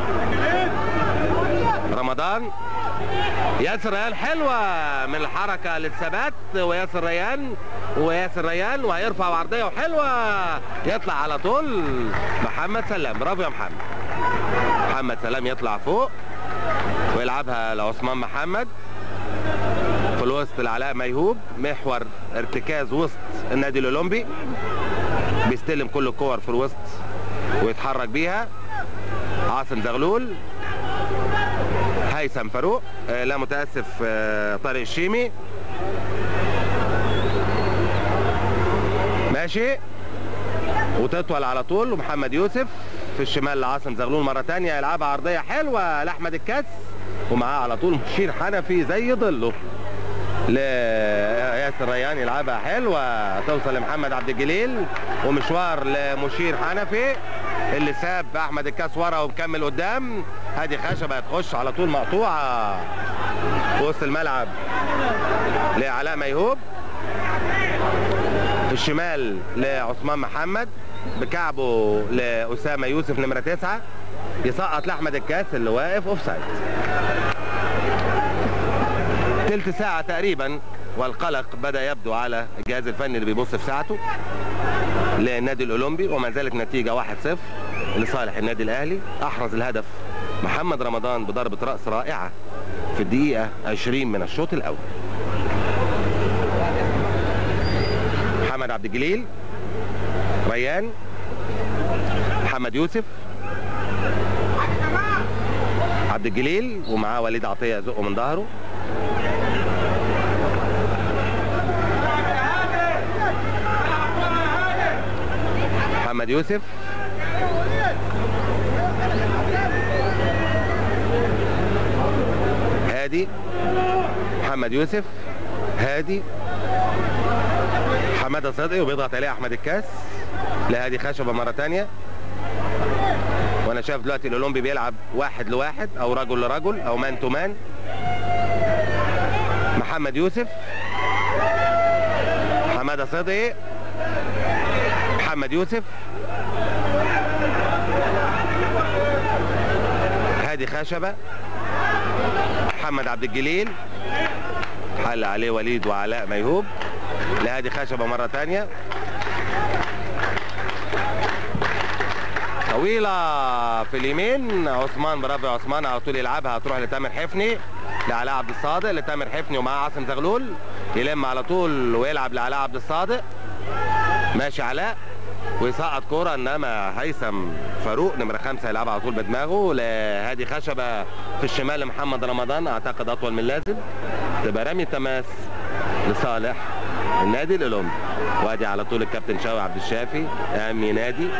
رمضان ياسر ريان حلوه من الحركه للثبات وياسر ريان وياسر ريان وهيرفع عرضيه وحلوه يطلع على طول محمد سلام برافو يا محمد محمد سلام يطلع فوق ويلعبها لعثمان محمد في الوسط العلاء ميهوب محور ارتكاز وسط النادي الاولمبي بيستلم كل الكور في الوسط ويتحرك بيها عاصم زغلول هيثم فاروق آه لا متاسف آه طارق الشيمي ماشي وتطول على طول ومحمد يوسف في الشمال لعاصم زغلول مره ثانيه يلعبها عرضيه حلوه لاحمد الكاس ومعاه على طول مشير حنفي زي ظله لياسر ريان يلعبها حلوه توصل لمحمد عبد الجليل ومشوار لمشير حنفي اللي ساب احمد الكاس ورا ومكمل قدام هادي خشبه هتخش على طول مقطوعه في وسط الملعب لعلاء ميهوب في الشمال لعثمان محمد بكعبه لاسامه يوسف نمره تسعه يسقط لاحمد الكاس اللي واقف اوف سايد تلت ساعة تقريبا والقلق بدأ يبدو على الجهاز الفني اللي بيبص في ساعته للنادي الأولمبي وما زالت نتيجة 1-0 لصالح النادي الأهلي أحرز الهدف محمد رمضان بضربة رأس رائعة في الدقيقة 20 من الشوط الأول محمد عبد الجليل ريان محمد يوسف عبد الجليل ومعاه وليد عطيه يزقه من ظهره محمد يوسف هادي محمد يوسف هادي حماده صدقي وبيضغط عليه احمد الكاس لهادي خشبه مره ثانيه وانا شايف دلوقتي الاولمبي بيلعب واحد لواحد او رجل لرجل او مان تو مان محمد يوسف حماده صدقي محمد يوسف هادي خشبه محمد عبد الجليل حل عليه وليد وعلاء ميهوب لهادي خشبه مره ثانيه طويلة في اليمين عثمان برافو يا عثمان على طول يلعبها هتروح لتامر حفني لعلاء عبد الصادق لتامر حفني ومعاه عاصم زغلول يلم على طول ويلعب لعلاء عبد الصادق ماشي علاء ويسقط كوره انما هيثم فاروق نمره خمسه يلعبها على طول بدماغه لهادي خشبه في الشمال لمحمد رمضان اعتقد اطول من اللازم تبقى رمي تماس لصالح النادي الاولمبي وادي على طول الكابتن شوقي عبد الشافي امي نادي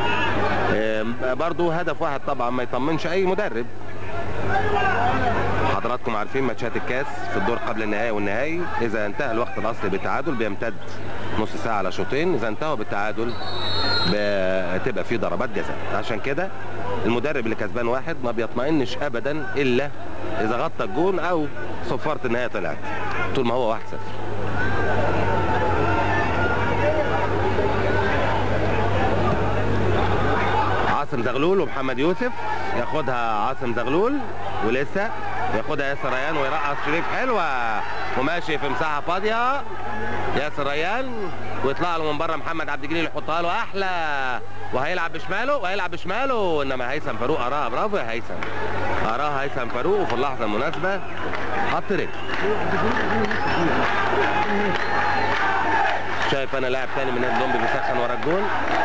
برضو هدف واحد طبعا ما يطمنش اي مدرب حضراتكم عارفين ماتشات الكاس في الدور قبل النهائي والنهائي اذا انتهى الوقت الاصلي بالتعادل بيمتد نص ساعه على شوطين اذا انتهوا بالتعادل بتبقى في ضربات جزاء عشان كده المدرب اللي كسبان واحد ما بيطمئنش ابدا الا اذا غطى الجون او صفاره النهايه طلعت طول ما هو واحد صفر عاصم زغلول ومحمد يوسف ياخدها عاصم زغلول ولسه ياخدها ياسر ريان ويرقص شريف حلوه وماشي في مساحه فاضيه ياسر ريان ويطلع له من بره محمد عبد الجليل يحطها له احلى وهيلعب بشماله وهيلعب بشماله انما هيثم فاروق قراها برافو يا هيثم قراها هيثم فاروق وفي اللحظه المناسبه حط رجل شايف انا لاعب تاني من النادي الاولمبي بيسخن ورا الجون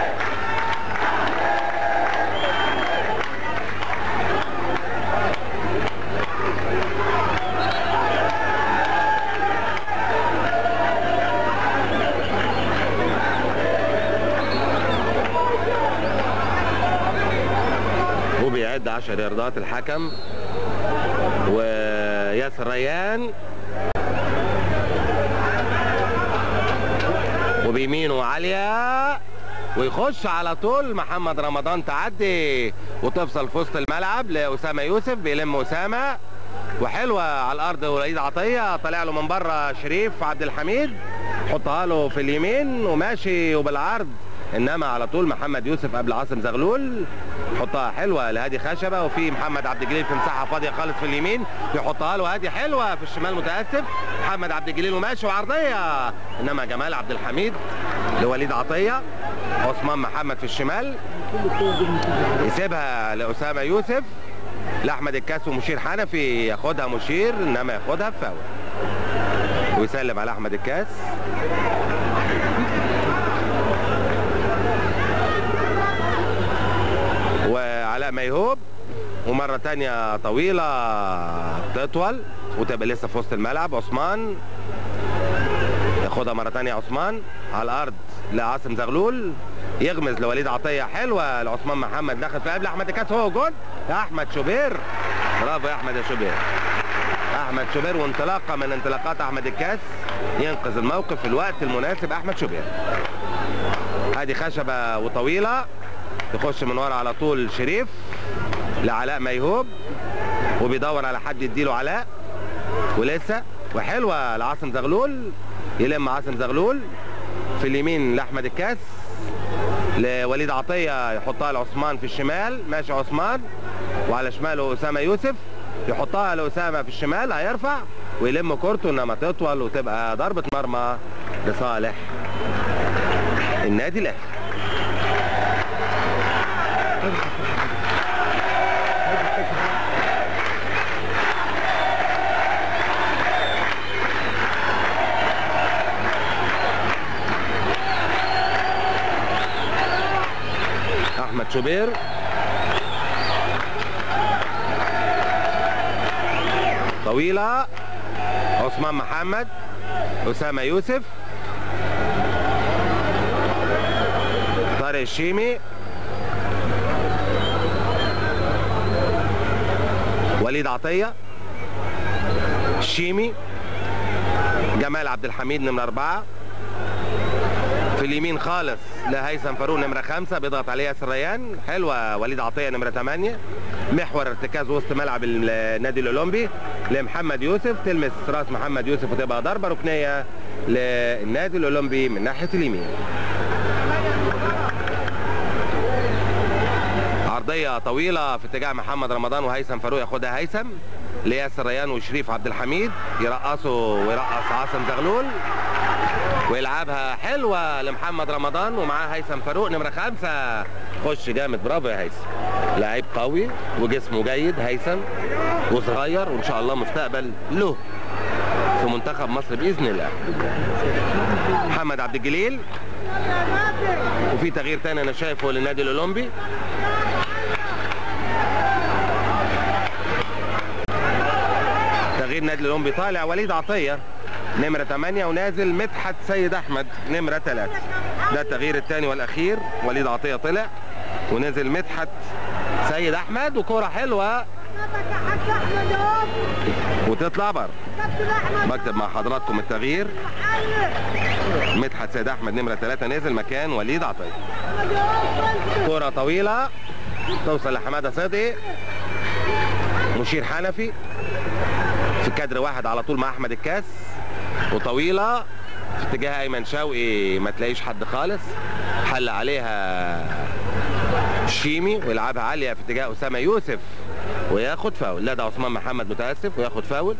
وبيعد 10 ياردات الحكم وياسر ريان وبيمينه عالية ويخش على طول محمد رمضان تعدي وتفصل في وسط الملعب لأسامة يوسف بيلم أسامة وحلوة على الأرض وليد عطية طالع له من بره شريف عبد الحميد حطها له في اليمين وماشي وبالعرض انما على طول محمد يوسف قبل عاصم زغلول حطها حلوه لهادي خشبه وفي محمد عبد الجليل في مساحه فاضيه خالص في اليمين يحطها له هادي حلوه في الشمال متاسف محمد عبد الجليل وماشي وعرضيه انما جمال عبد الحميد لوليد عطيه عثمان محمد في الشمال يسيبها لاسامه يوسف لاحمد الكاس ومشير حنفي ياخدها مشير انما ياخدها فاول ويسلم على احمد الكاس وعلاء ميهوب ومره تانية طويله تطول وتبقى لسه في وسط الملعب عثمان ياخدها مره تانية عثمان على الارض لعاصم زغلول يغمز لوليد عطيه حلوه لعثمان محمد دخل في قبل احمد الكاس هو جول احمد شوبير برافو يا احمد يا شوبير احمد شوبير وانطلاقه من انطلاقات احمد الكاس ينقذ الموقف في الوقت المناسب احمد شوبير ادي خشبه وطويله تخش من ورا على طول شريف لعلاء ميهوب وبيدور على حد يديله علاء ولسه وحلوه لعاصم زغلول يلم عاصم زغلول في اليمين لاحمد الكاس لوليد عطيه يحطها لعثمان في الشمال ماشي عثمان وعلى شماله اسامه يوسف يحطها لاسامه في الشمال هيرفع ويلم كورته انما تطول وتبقى ضربه مرمى لصالح النادي الاهلي احمد شوبير طويلة عثمان محمد أسامة يوسف طارق الشيمي وليد عطية الشيمي جمال عبد الحميد نمرة أربعة في اليمين خالص لهيثم فاروق نمرة خمسة بيضغط عليه ياسر ريان حلوة وليد عطية نمرة ثمانية محور ارتكاز وسط ملعب النادي الأولمبي لمحمد يوسف تلمس راس محمد يوسف وتبقى ضربة ركنية للنادي الأولمبي من ناحية اليمين عرضية طويلة في اتجاه محمد رمضان وهيثم فاروق ياخدها هيثم لياسر ريان وشريف عبد الحميد يرقصوا ويرقص عاصم زغلول ويلعبها حلوة لمحمد رمضان ومعاه هيثم فاروق نمرة خمسة خش جامد برافو يا هيثم لعيب قوي وجسمه جيد هيثم وصغير وان شاء الله مستقبل له في منتخب مصر باذن الله محمد عبد الجليل وفي تغيير تاني انا شايفه للنادي الاولمبي تغيير النادي الاولمبي طالع وليد عطيه نمرة 8 ونازل مدحت سيد احمد نمرة 3 ده التغيير الثاني والاخير وليد عطيه طلع ونزل مدحت سيد احمد وكرة حلوة وتطلع بره بكتب مع حضراتكم التغيير مدحت سيد احمد نمرة 3 نزل مكان وليد عطيه كرة طويلة توصل لحمادة صدقي مشير حنفي في كادر واحد على طول مع احمد الكاس وطويله في اتجاه ايمن شوقي ما تلاقيش حد خالص حل عليها شيمي ويلعبها عاليه في اتجاه اسامه يوسف وياخد فاول لا ده عثمان محمد متاسف وياخد فاول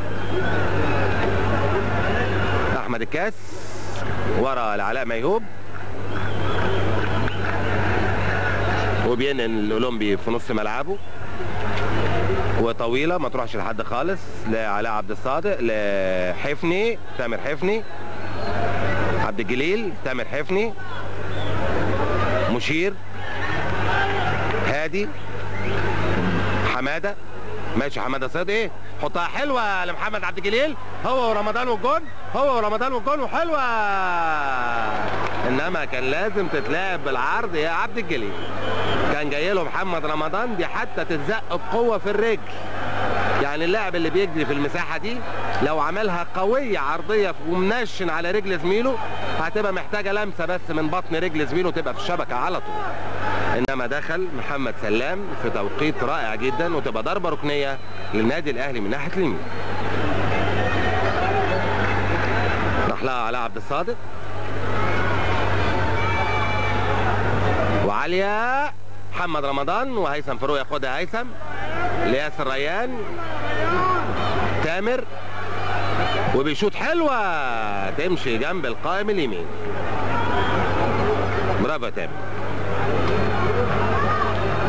احمد الكاس ورا العلاء ميهوب وبينقل الاولمبي في نص ملعبه وطويله ما تروحش لحد خالص لعلاء عبد الصادق لحفني تامر حفني عبد الجليل تامر حفني مشير هادي حماده ماشي حماده صدقي حطها حلوه لمحمد عبد الجليل هو ورمضان والجون هو ورمضان والجون وحلوه انما كان لازم تتلعب بالعرض يا عبد الجليل كان جاي له محمد رمضان دي حتى تتزق بقوه في الرجل يعني اللاعب اللي بيجري في المساحه دي لو عملها قويه عرضيه ومنشن على رجل زميله هتبقى محتاجه لمسه بس من بطن رجل زميله تبقى في الشبكه على طول انما دخل محمد سلام في توقيت رائع جدا وتبقى ضربه ركنيه للنادي الاهلي من ناحيه اليمين راح لها علاء عبد الصادق وعاليه محمد رمضان وهيثم فاروق ياخدها هيثم لياسر ريان تامر وبيشوط حلوه تمشي جنب القائم اليمين برافو يا تامر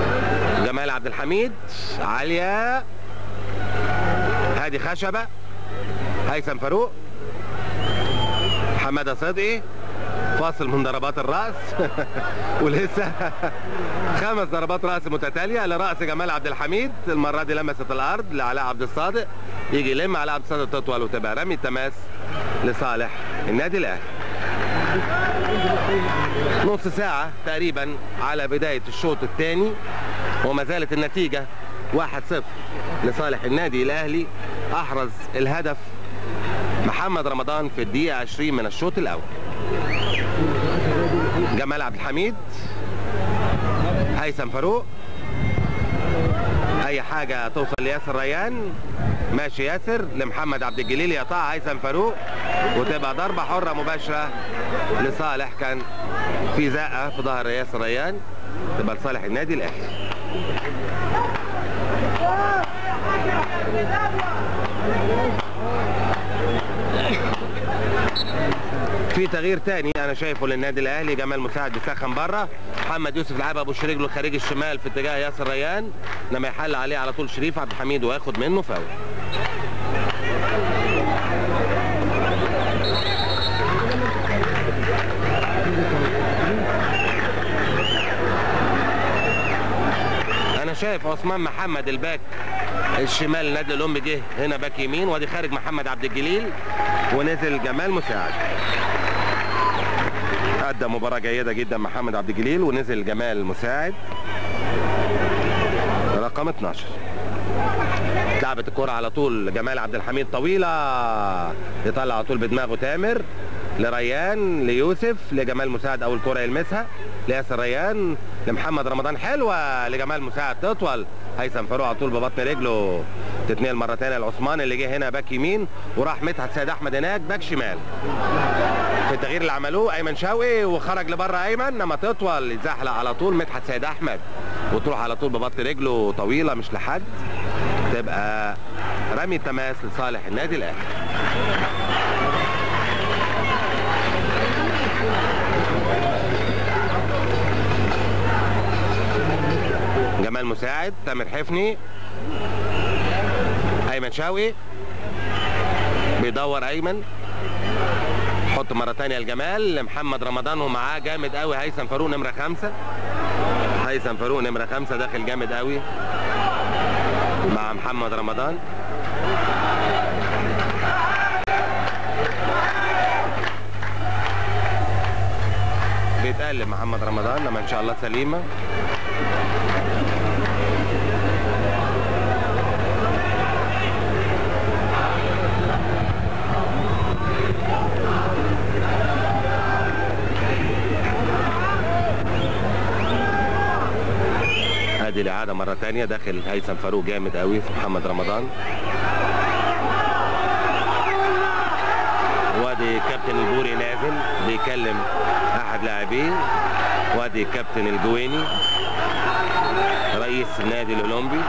جمال عبد الحميد عاليه هادي خشبه هيثم فاروق حماده صدقي فاصل من ضربات الراس ولسه خمس ضربات راس متتاليه لراس جمال عبد الحميد المره دي لمست الارض لعلاء عبد الصادق يجي يلم علاء عبد الصادق تطول وتبقى رمي التماس لصالح النادي الاهلي نص ساعة تقريبا على بداية الشوط الثاني وما زالت النتيجة 1-0 لصالح النادي الأهلي أحرز الهدف محمد رمضان في الدقيقة 20 من الشوط الأول جمال عبد الحميد هيثم فاروق اي حاجه توصل لياسر ريان ماشي ياسر لمحمد عبد الجليل يقطع هيثم فاروق وتبقى ضربه حره مباشره لصالح كان في زقه في ظهر ياسر ريان تبقى لصالح النادي الاهلي في تغيير تاني انا شايفه للنادي الاهلي جمال مساعد بيسخن بره محمد يوسف لعبها ابو رجله الخارجي الشمال في اتجاه ياسر ريان لما يحل عليه على طول شريف عبد الحميد وياخد منه فاول انا شايف عثمان محمد الباك الشمال نادي الام جه هنا باك يمين وادي خارج محمد عبد الجليل ونزل جمال مساعد ادى مباراه جيده جدا محمد عبد الجليل ونزل جمال مساعد رقم 12 لعبت الكرة على طول جمال عبد الحميد طويلة يطلع على طول بدماغه تامر لريان ليوسف لجمال مساعد اول كرة يلمسها لياسر ريان لمحمد رمضان حلوة لجمال مساعد تطول هيثم فاروق على طول ببطن رجله تتنقل مرة تانية لعثمان اللي جه هنا باك يمين وراح مدحت سيد احمد هناك باك شمال في التغيير اللي عملوه ايمن شوقي وخرج لبره ايمن لما تطول يتزحلق على طول مدحت سيد احمد وتروح على طول ببطن رجله طويله مش لحد تبقى رمي التماس لصالح النادي الاهلي جمال مساعد تامر حفني ايمن شوقي بيدور ايمن حط مره تانية الجمال لمحمد رمضان ومعاه جامد قوي هيثم فاروق نمره خمسة هيثم فاروق نمره خمسة داخل جامد قوي مع محمد رمضان بيتقلب محمد رمضان لما ان شاء الله سليمه ادي الاعاده مره ثانيه داخل هيثم فاروق جامد قوي في محمد رمضان وادي كابتن البوري نازل بيكلم احد لاعبيه وادي كابتن الجويني رئيس النادي الاولمبي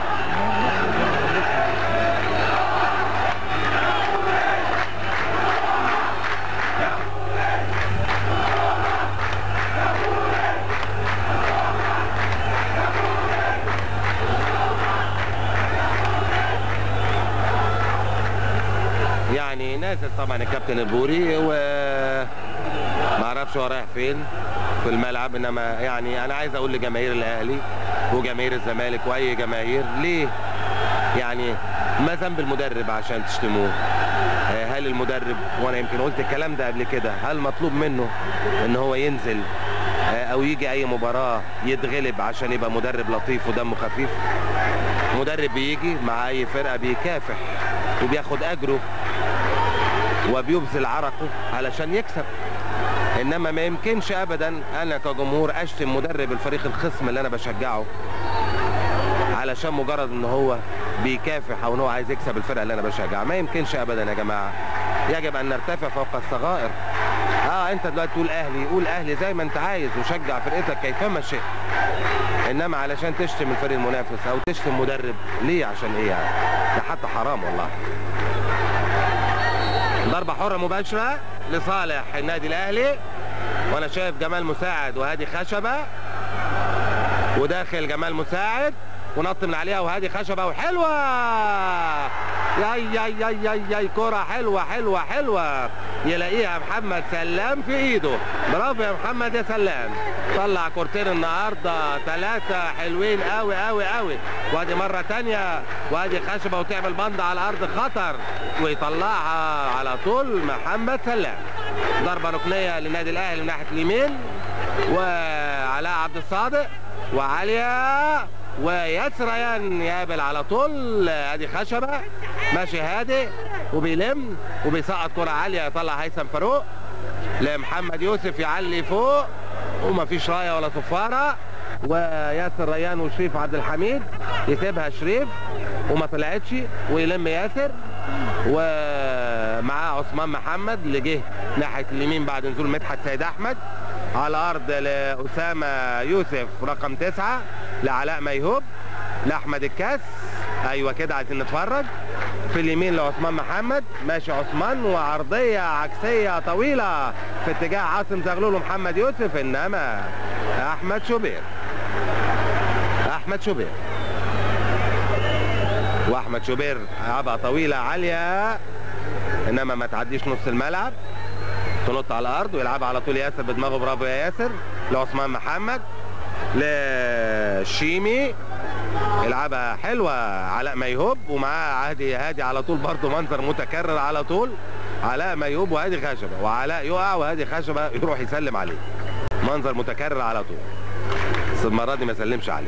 يعني نازل طبعا الكابتن البوري و ما اعرفش هو رايح فين في الملعب انما يعني انا عايز اقول لجماهير الاهلي وجماهير الزمالك واي جماهير ليه يعني ما ذنب المدرب عشان تشتموه آه، هل المدرب وانا يمكن قلت الكلام ده قبل كده هل مطلوب منه ان هو ينزل آه، او يجي اي مباراه يتغلب عشان يبقى مدرب لطيف ودمه خفيف مدرب بيجي مع اي فرقه بيكافح وبياخد اجره وبيبذل عرقه علشان يكسب انما ما يمكنش ابدا انا كجمهور اشتم مدرب الفريق الخصم اللي انا بشجعه علشان مجرد ان هو بيكافح او ان هو عايز يكسب الفرقه اللي انا بشجعها ما يمكنش ابدا يا جماعه يجب ان نرتفع فوق الصغائر اه انت دلوقتي تقول اهلي قول اهلي زي ما انت عايز وشجع فرقتك كيفما شئت انما علشان تشتم الفريق المنافس او تشتم مدرب ليه عشان ايه يعني ده حتى حرام والله ضربة حرة مباشرة لصالح النادي الأهلي وأنا شايف جمال مساعد وهادي خشبة وداخل جمال مساعد ونط من عليها وهادي خشبة وحلوة ياي ياي ياي ياي ياي كرة حلوة حلوة حلوة يلاقيها محمد سلام في ايده برافو يا محمد يا سلام طلع كورتين النهارده ثلاثة حلوين قوي قوي قوي وادي مرة تانية وادي خشبة وتعمل بند على الارض خطر ويطلعها على طول محمد سلام ضربة ركنية للنادي الاهلي من ناحية اليمين وعلاء عبد الصادق وعالية وياسر ريان يقابل على طول ادي خشبه ماشي هادي وبيلم وبيسقط كره عاليه يطلع هيثم فاروق لمحمد يوسف يعلي فوق ومفيش رايه ولا صفاره وياسر ريان وشريف عبد الحميد يسيبها شريف وما طلعتش ويلم ياسر ومعاه عثمان محمد اللي جه ناحيه اليمين بعد نزول مدحت سيد احمد على ارض لاسامه يوسف رقم تسعة لعلاء ميهوب لاحمد الكاس ايوه كده عايزين نتفرج في اليمين لعثمان محمد ماشي عثمان وعرضيه عكسيه طويله في اتجاه عاصم زغلول ومحمد يوسف انما احمد شوبير احمد شوبير واحمد شوبير لعبها طويله عاليه انما ما تعديش نص الملعب تنط على الارض ويلعبها على طول ياسر بدماغه برافو يا ياسر لعثمان محمد لشيمي يلعبها حلوه علاء ميهوب ومعاه عهدي هادي على طول برضه منظر متكرر على طول علاء ميهوب وهادي خشبه وعلاء يقع وهادي خشبه يروح يسلم عليه منظر متكرر على طول بس المره دي ما سلمش عليه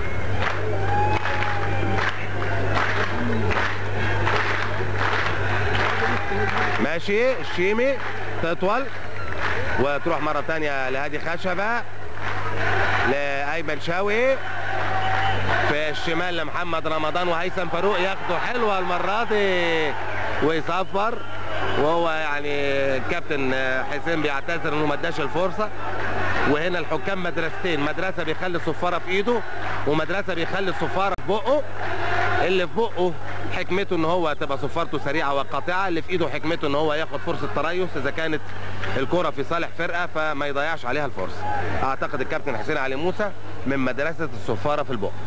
ماشي الشيمي تطول وتروح مرة تانية لهادي خشبة لأيمن شاوي في الشمال لمحمد رمضان وهيثم فاروق ياخدوا حلوة المرة دي ويصفر وهو يعني الكابتن حسين بيعتذر انه ما اداش الفرصة وهنا الحكام مدرستين مدرسة بيخلي الصفارة في ايده ومدرسة بيخلي الصفارة في بقه اللي في بقه حكمته ان هو تبقى صفارته سريعه وقاطعه اللي في ايده حكمته ان هو ياخد فرصه تريث اذا كانت الكره في صالح فرقه فما يضيعش عليها الفرصه اعتقد الكابتن حسين علي موسى من مدرسه الصفاره في البق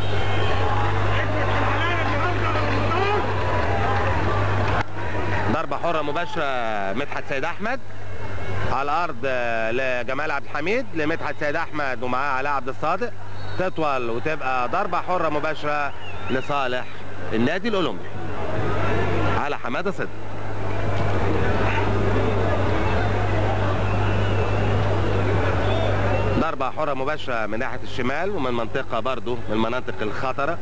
ضربه حره مباشره مدحت سيد احمد على الارض لجمال عبد الحميد لمدحت سيد احمد ومعاه علاء عبد الصادق تطول وتبقى ضربه حره مباشره لصالح النادي الاولمبي على حماده صدق ضربه حره مباشره من ناحيه الشمال ومن منطقه برضو من المناطق الخطره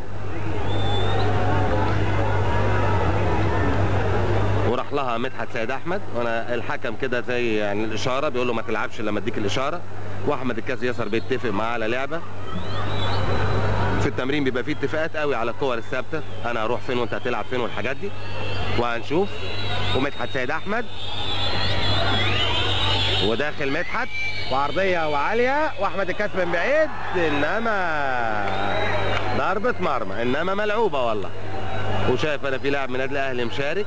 وراح لها مدحت سيد احمد وانا الحكم كده زي يعني الاشاره بيقول له ما تلعبش لما اديك الاشاره واحمد الكاس يسر بيتفق معاه على لعبه في التمرين بيبقى فيه اتفاقات قوي على الكور الثابته انا هروح فين وانت هتلعب فين والحاجات دي وهنشوف ومدحت سيد احمد وداخل مدحت وعرضيه وعاليه واحمد الكاس من بعيد انما ضربه مرمى انما ملعوبه والله وشايف انا في لاعب من النادي الاهلي مشارك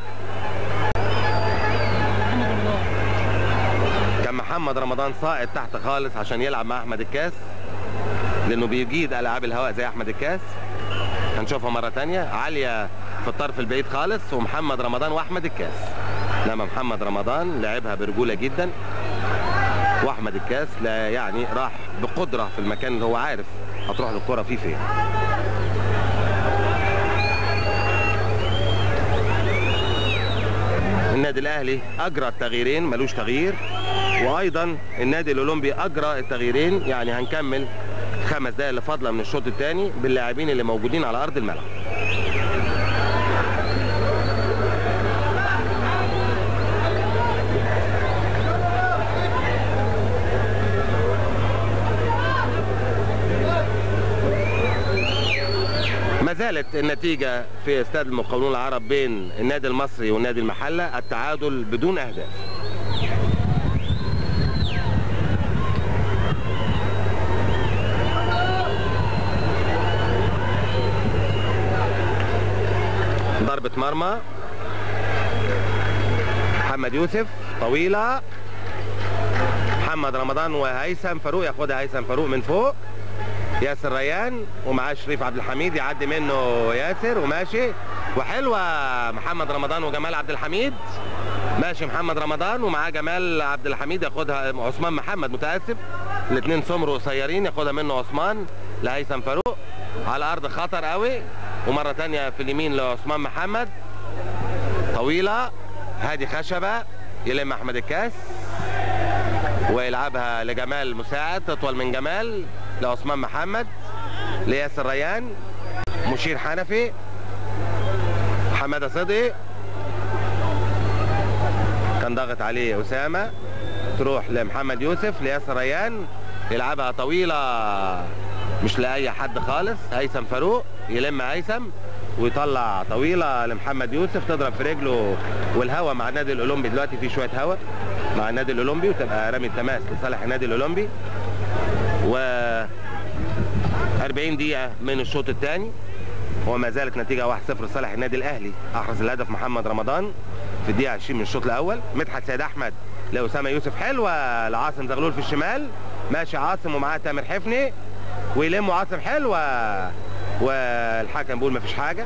كان محمد رمضان ساقط تحت خالص عشان يلعب مع احمد الكاس لانه بيجيد العاب الهواء زي احمد الكاس هنشوفها مره تانية عاليه في الطرف البعيد خالص ومحمد رمضان واحمد الكاس انما محمد رمضان لعبها برجوله جدا واحمد الكاس لا يعني راح بقدره في المكان اللي هو عارف هتروح الكره فيه فين النادي الاهلي اجرى التغييرين ملوش تغيير وايضا النادي الاولمبي اجرى التغييرين يعني هنكمل خمس دقائق اللي فاضله من الشوط الثاني باللاعبين اللي موجودين على ارض الملعب ما زالت النتيجة في استاد المقاولون العرب بين النادي المصري والنادي المحلة التعادل بدون أهداف ضربة مرمى محمد يوسف طويلة محمد رمضان وهيثم فاروق ياخدها هيثم فاروق من فوق ياسر ريان ومعاه شريف عبد الحميد يعدي منه ياسر وماشي وحلوه محمد رمضان وجمال عبد الحميد ماشي محمد رمضان ومعاه جمال عبد الحميد ياخدها عثمان محمد متاسف الاثنين سمر قصيرين ياخدها منه عثمان لهيثم فاروق على ارض خطر قوي ومره تانية في اليمين لعثمان محمد طويله هادي خشبه يلم احمد الكاس ويلعبها لجمال مساعد تطول من جمال لعثمان محمد لياسر ريان مشير حنفي حماده صدقي كان ضاغط عليه اسامه تروح لمحمد يوسف لياسر ريان يلعبها طويله مش لاي حد خالص هيثم فاروق يلم هيثم ويطلع طويله لمحمد يوسف تضرب في رجله والهوا مع النادي الاولمبي دلوقتي في شويه هوا مع النادي الاولمبي وتبقى رمي التماس لصالح النادي الاولمبي و 40 دقيقه من الشوط الثاني وما زالت نتيجه 1-0 لصالح النادي الاهلي احرز الهدف محمد رمضان في الدقيقه 20 من الشوط الاول مدحت سيد احمد لاسامه يوسف حلوه لعاصم زغلول في الشمال ماشي عاصم ومعاه تامر حفني ويلموا عاصم حلوه والحكم بيقول مفيش حاجه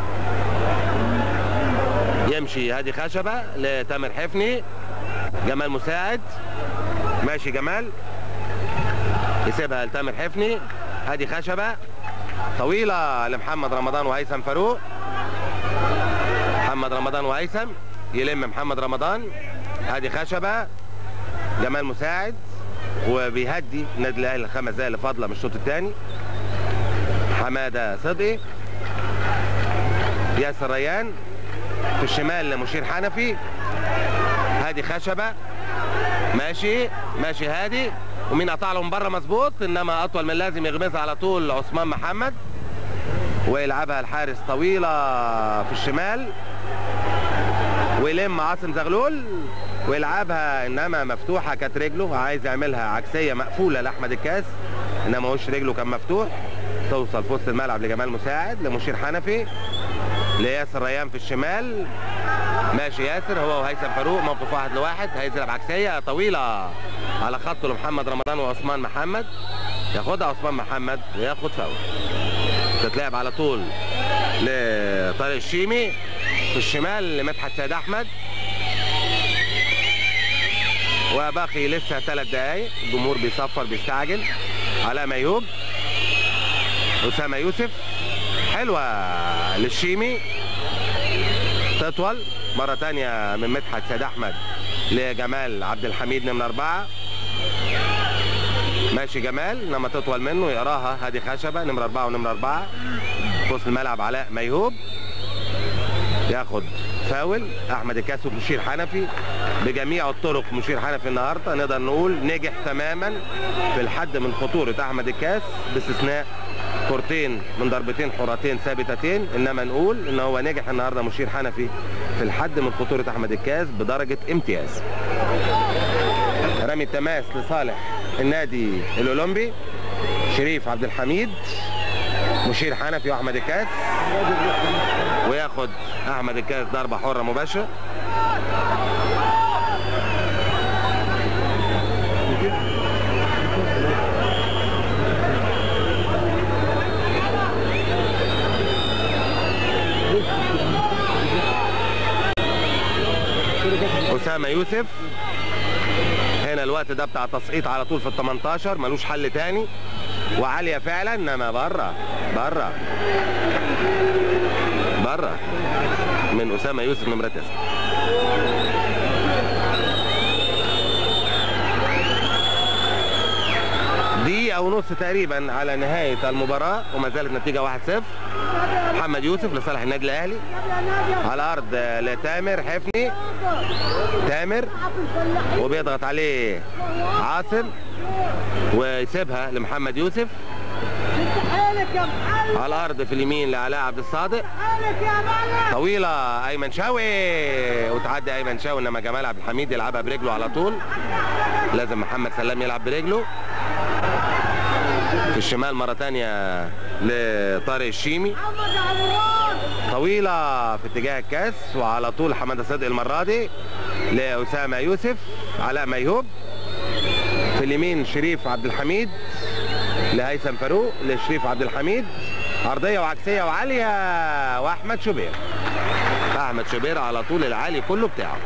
يمشي هادي خشبه لتامر حفني جمال مساعد ماشي جمال يسيبها لتامر حفني هادي خشبه طويله لمحمد رمضان وهيثم فاروق محمد رمضان وهيثم يلم محمد رمضان هادي خشبه جمال مساعد وبيهدي النادي الاهلي الخمس دقايق اللي فاضله من الشوط الثاني حماده صدقي ياسر ريان في الشمال لمشير حنفي هادي خشبه ماشي ماشي هادي ومين قطع له من بره مظبوط انما اطول من لازم يغمزها على طول عثمان محمد ويلعبها الحارس طويله في الشمال ويلم عاصم زغلول ويلعبها انما مفتوحه كانت رجله عايز يعملها عكسيه مقفوله لاحمد الكاس انما وش رجله كان مفتوح توصل في وسط الملعب لجمال مساعد لمشير حنفي لياسر ريان في الشمال ماشي ياسر هو وهيثم فاروق موقف واحد لواحد هيلعب عكسيه طويله على خطه لمحمد رمضان وعثمان محمد ياخدها عثمان محمد وياخد فاول تتلعب على طول لطارق الشيمي في الشمال لمدحت سيد احمد وباقي لسه ثلاث دقايق الجمهور بيصفر بيستعجل علاء ميوب اسامه يوسف حلوه للشيمي تطول مره تانية من مدحت سيد احمد لجمال عبد الحميد نمرة أربعة ماشي جمال لما تطول منه يقراها هادي خشبة نمرة أربعة ونمرة أربعة في وسط الملعب علاء ميهوب ياخد فاول أحمد الكاس ومشير حنفي بجميع الطرق مشير حنفي النهارده نقدر نقول نجح تماما في الحد من خطورة أحمد الكاس باستثناء كورتين من ضربتين حرتين ثابتتين انما نقول ان هو نجح النهارده مشير حنفي في الحد من خطوره احمد الكاس بدرجه امتياز رمي التماس لصالح النادي الاولمبي شريف عبد الحميد مشير حنفي واحمد الكاس وياخد احمد الكاس ضربه حره مباشره اسامه يوسف هنا الوقت ده بتاع تسقيط على طول في ال 18 ملوش حل تاني وعاليه فعلا انما بره بره بره من اسامه يوسف نمره 9 دقيقة ونص تقريبا على نهاية المباراة وما زالت نتيجة 1-0 محمد يوسف لصالح النادي الأهلي على أرض لتامر حفني تامر وبيضغط عليه عاصم ويسيبها لمحمد يوسف على الارض في اليمين لعلاء عبد الصادق طويله ايمن شاوي وتعدي ايمن شاوي انما جمال عبد الحميد يلعبها برجله على طول لازم محمد سلام يلعب برجله في الشمال مره ثانيه لطارق الشيمي طويله في اتجاه الكاس وعلى طول حماده صدقي المره دي لاسامه يوسف علاء ميهوب في اليمين شريف عبد الحميد لهيثم فاروق لشريف عبد الحميد عرضيه وعكسيه وعاليه واحمد شوبير احمد شوبير على طول العالي كله بتاعه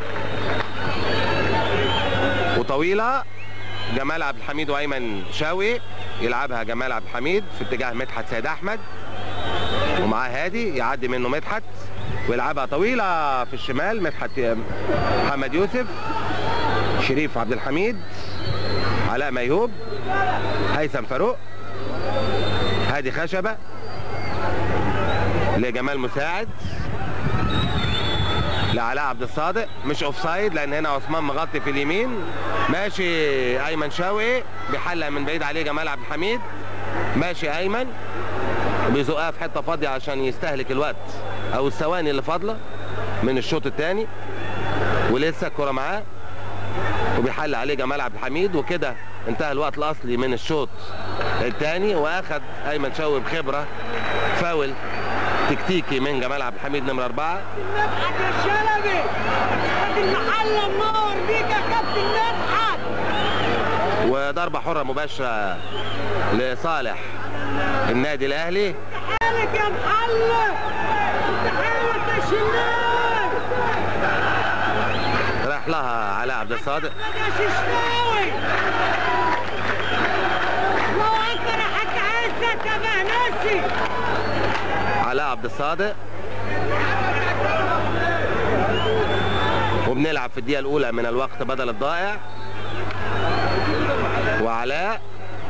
وطويله جمال عبد الحميد وايمن شاوي يلعبها جمال عبد الحميد في اتجاه مدحت سيد احمد ومعاه هادي يعدي منه مدحت ويلعبها طويله في الشمال مدحت محمد يوسف شريف عبد الحميد علاء ميهوب هيثم فاروق هادي خشبه لجمال مساعد لعلاء عبد الصادق مش اوف سايد لان هنا عثمان مغطي في اليمين ماشي ايمن شوقي بيحلق من بعيد عليه جمال عبد الحميد ماشي ايمن بيزقها في حته فاضيه عشان يستهلك الوقت او الثواني اللي فاضله من الشوط الثاني ولسه الكره معاه وبيحل عليه جمال عبد الحميد وكده انتهى الوقت الاصلي من الشوط الثاني واخد ايمن شوقي بخبره فاول تكتيكي من جمال عبد الحميد نمره اربعه مدحت يا شلبي المحل منور بيك يا كابتن مدحت وضربه حره مباشره لصالح النادي الاهلي حالك يا محل حالك يا شناوي راح لها علاء عبد الصادق يا ششناوي الله اكبر يا حاج عزت يا مهنسي علاء عبد الصادق وبنلعب في الدقيقة الأولى من الوقت بدل الضائع وعلاء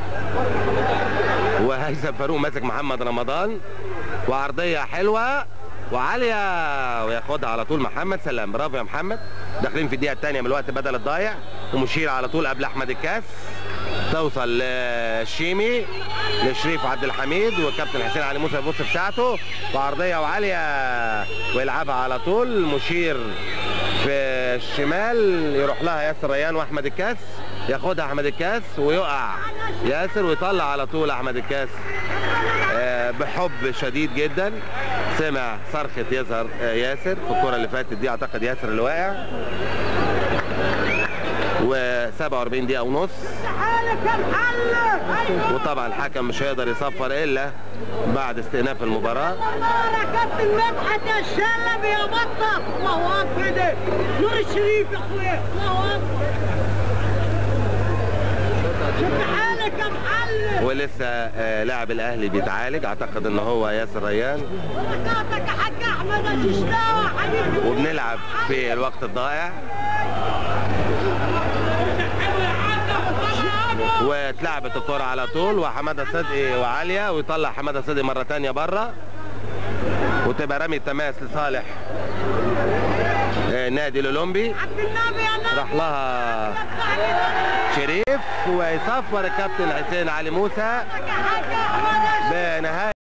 وهيثم فاروق ماسك محمد رمضان وعرضية حلوة وعالية وياخدها على طول محمد سلام برافو يا محمد داخلين في الدقيقة الثانية من الوقت بدل الضايع ومشير على طول قبل أحمد الكاس توصل للشيمي لشريف عبد الحميد والكابتن حسين علي موسى يبص في ساعته وعرضيه وعاليه ويلعبها على طول مشير في الشمال يروح لها ياسر ريان واحمد الكاس ياخدها احمد الكاس ويقع ياسر ويطلع على طول احمد الكاس آه، بحب شديد جدا سمع صرخة يظهر آه، ياسر في الكرة اللي فاتت دي اعتقد ياسر اللي واقع و47 دقيقة ونص حالك يا محل ايوه وطبعا الحكم مش هيقدر يصفر الا بعد استئناف المباراة الله يا كابتن مدحت يا شلبي يا بطه الله اكبر ده نور الشريف يا اخويا الله اكبر شوف حالك يا محل ولسه آه، لاعب الاهلي بيتعالج اعتقد ان هو ياسر ريان بركاتك يا حاج احمد يا ششتاوي حبيبي وبنلعب في الوقت الضائع واتلعبت الكرة على طول وحمادة صدقي وعالية ويطلع حمادة صدقي مرة تانية بره وتبقى رمي التماس لصالح آه، نادي الاولمبي عبد النبي يا نبي راح لها شريف ويصفر الكابتن حسين علي موسى يا حاج احمد يا بنهاية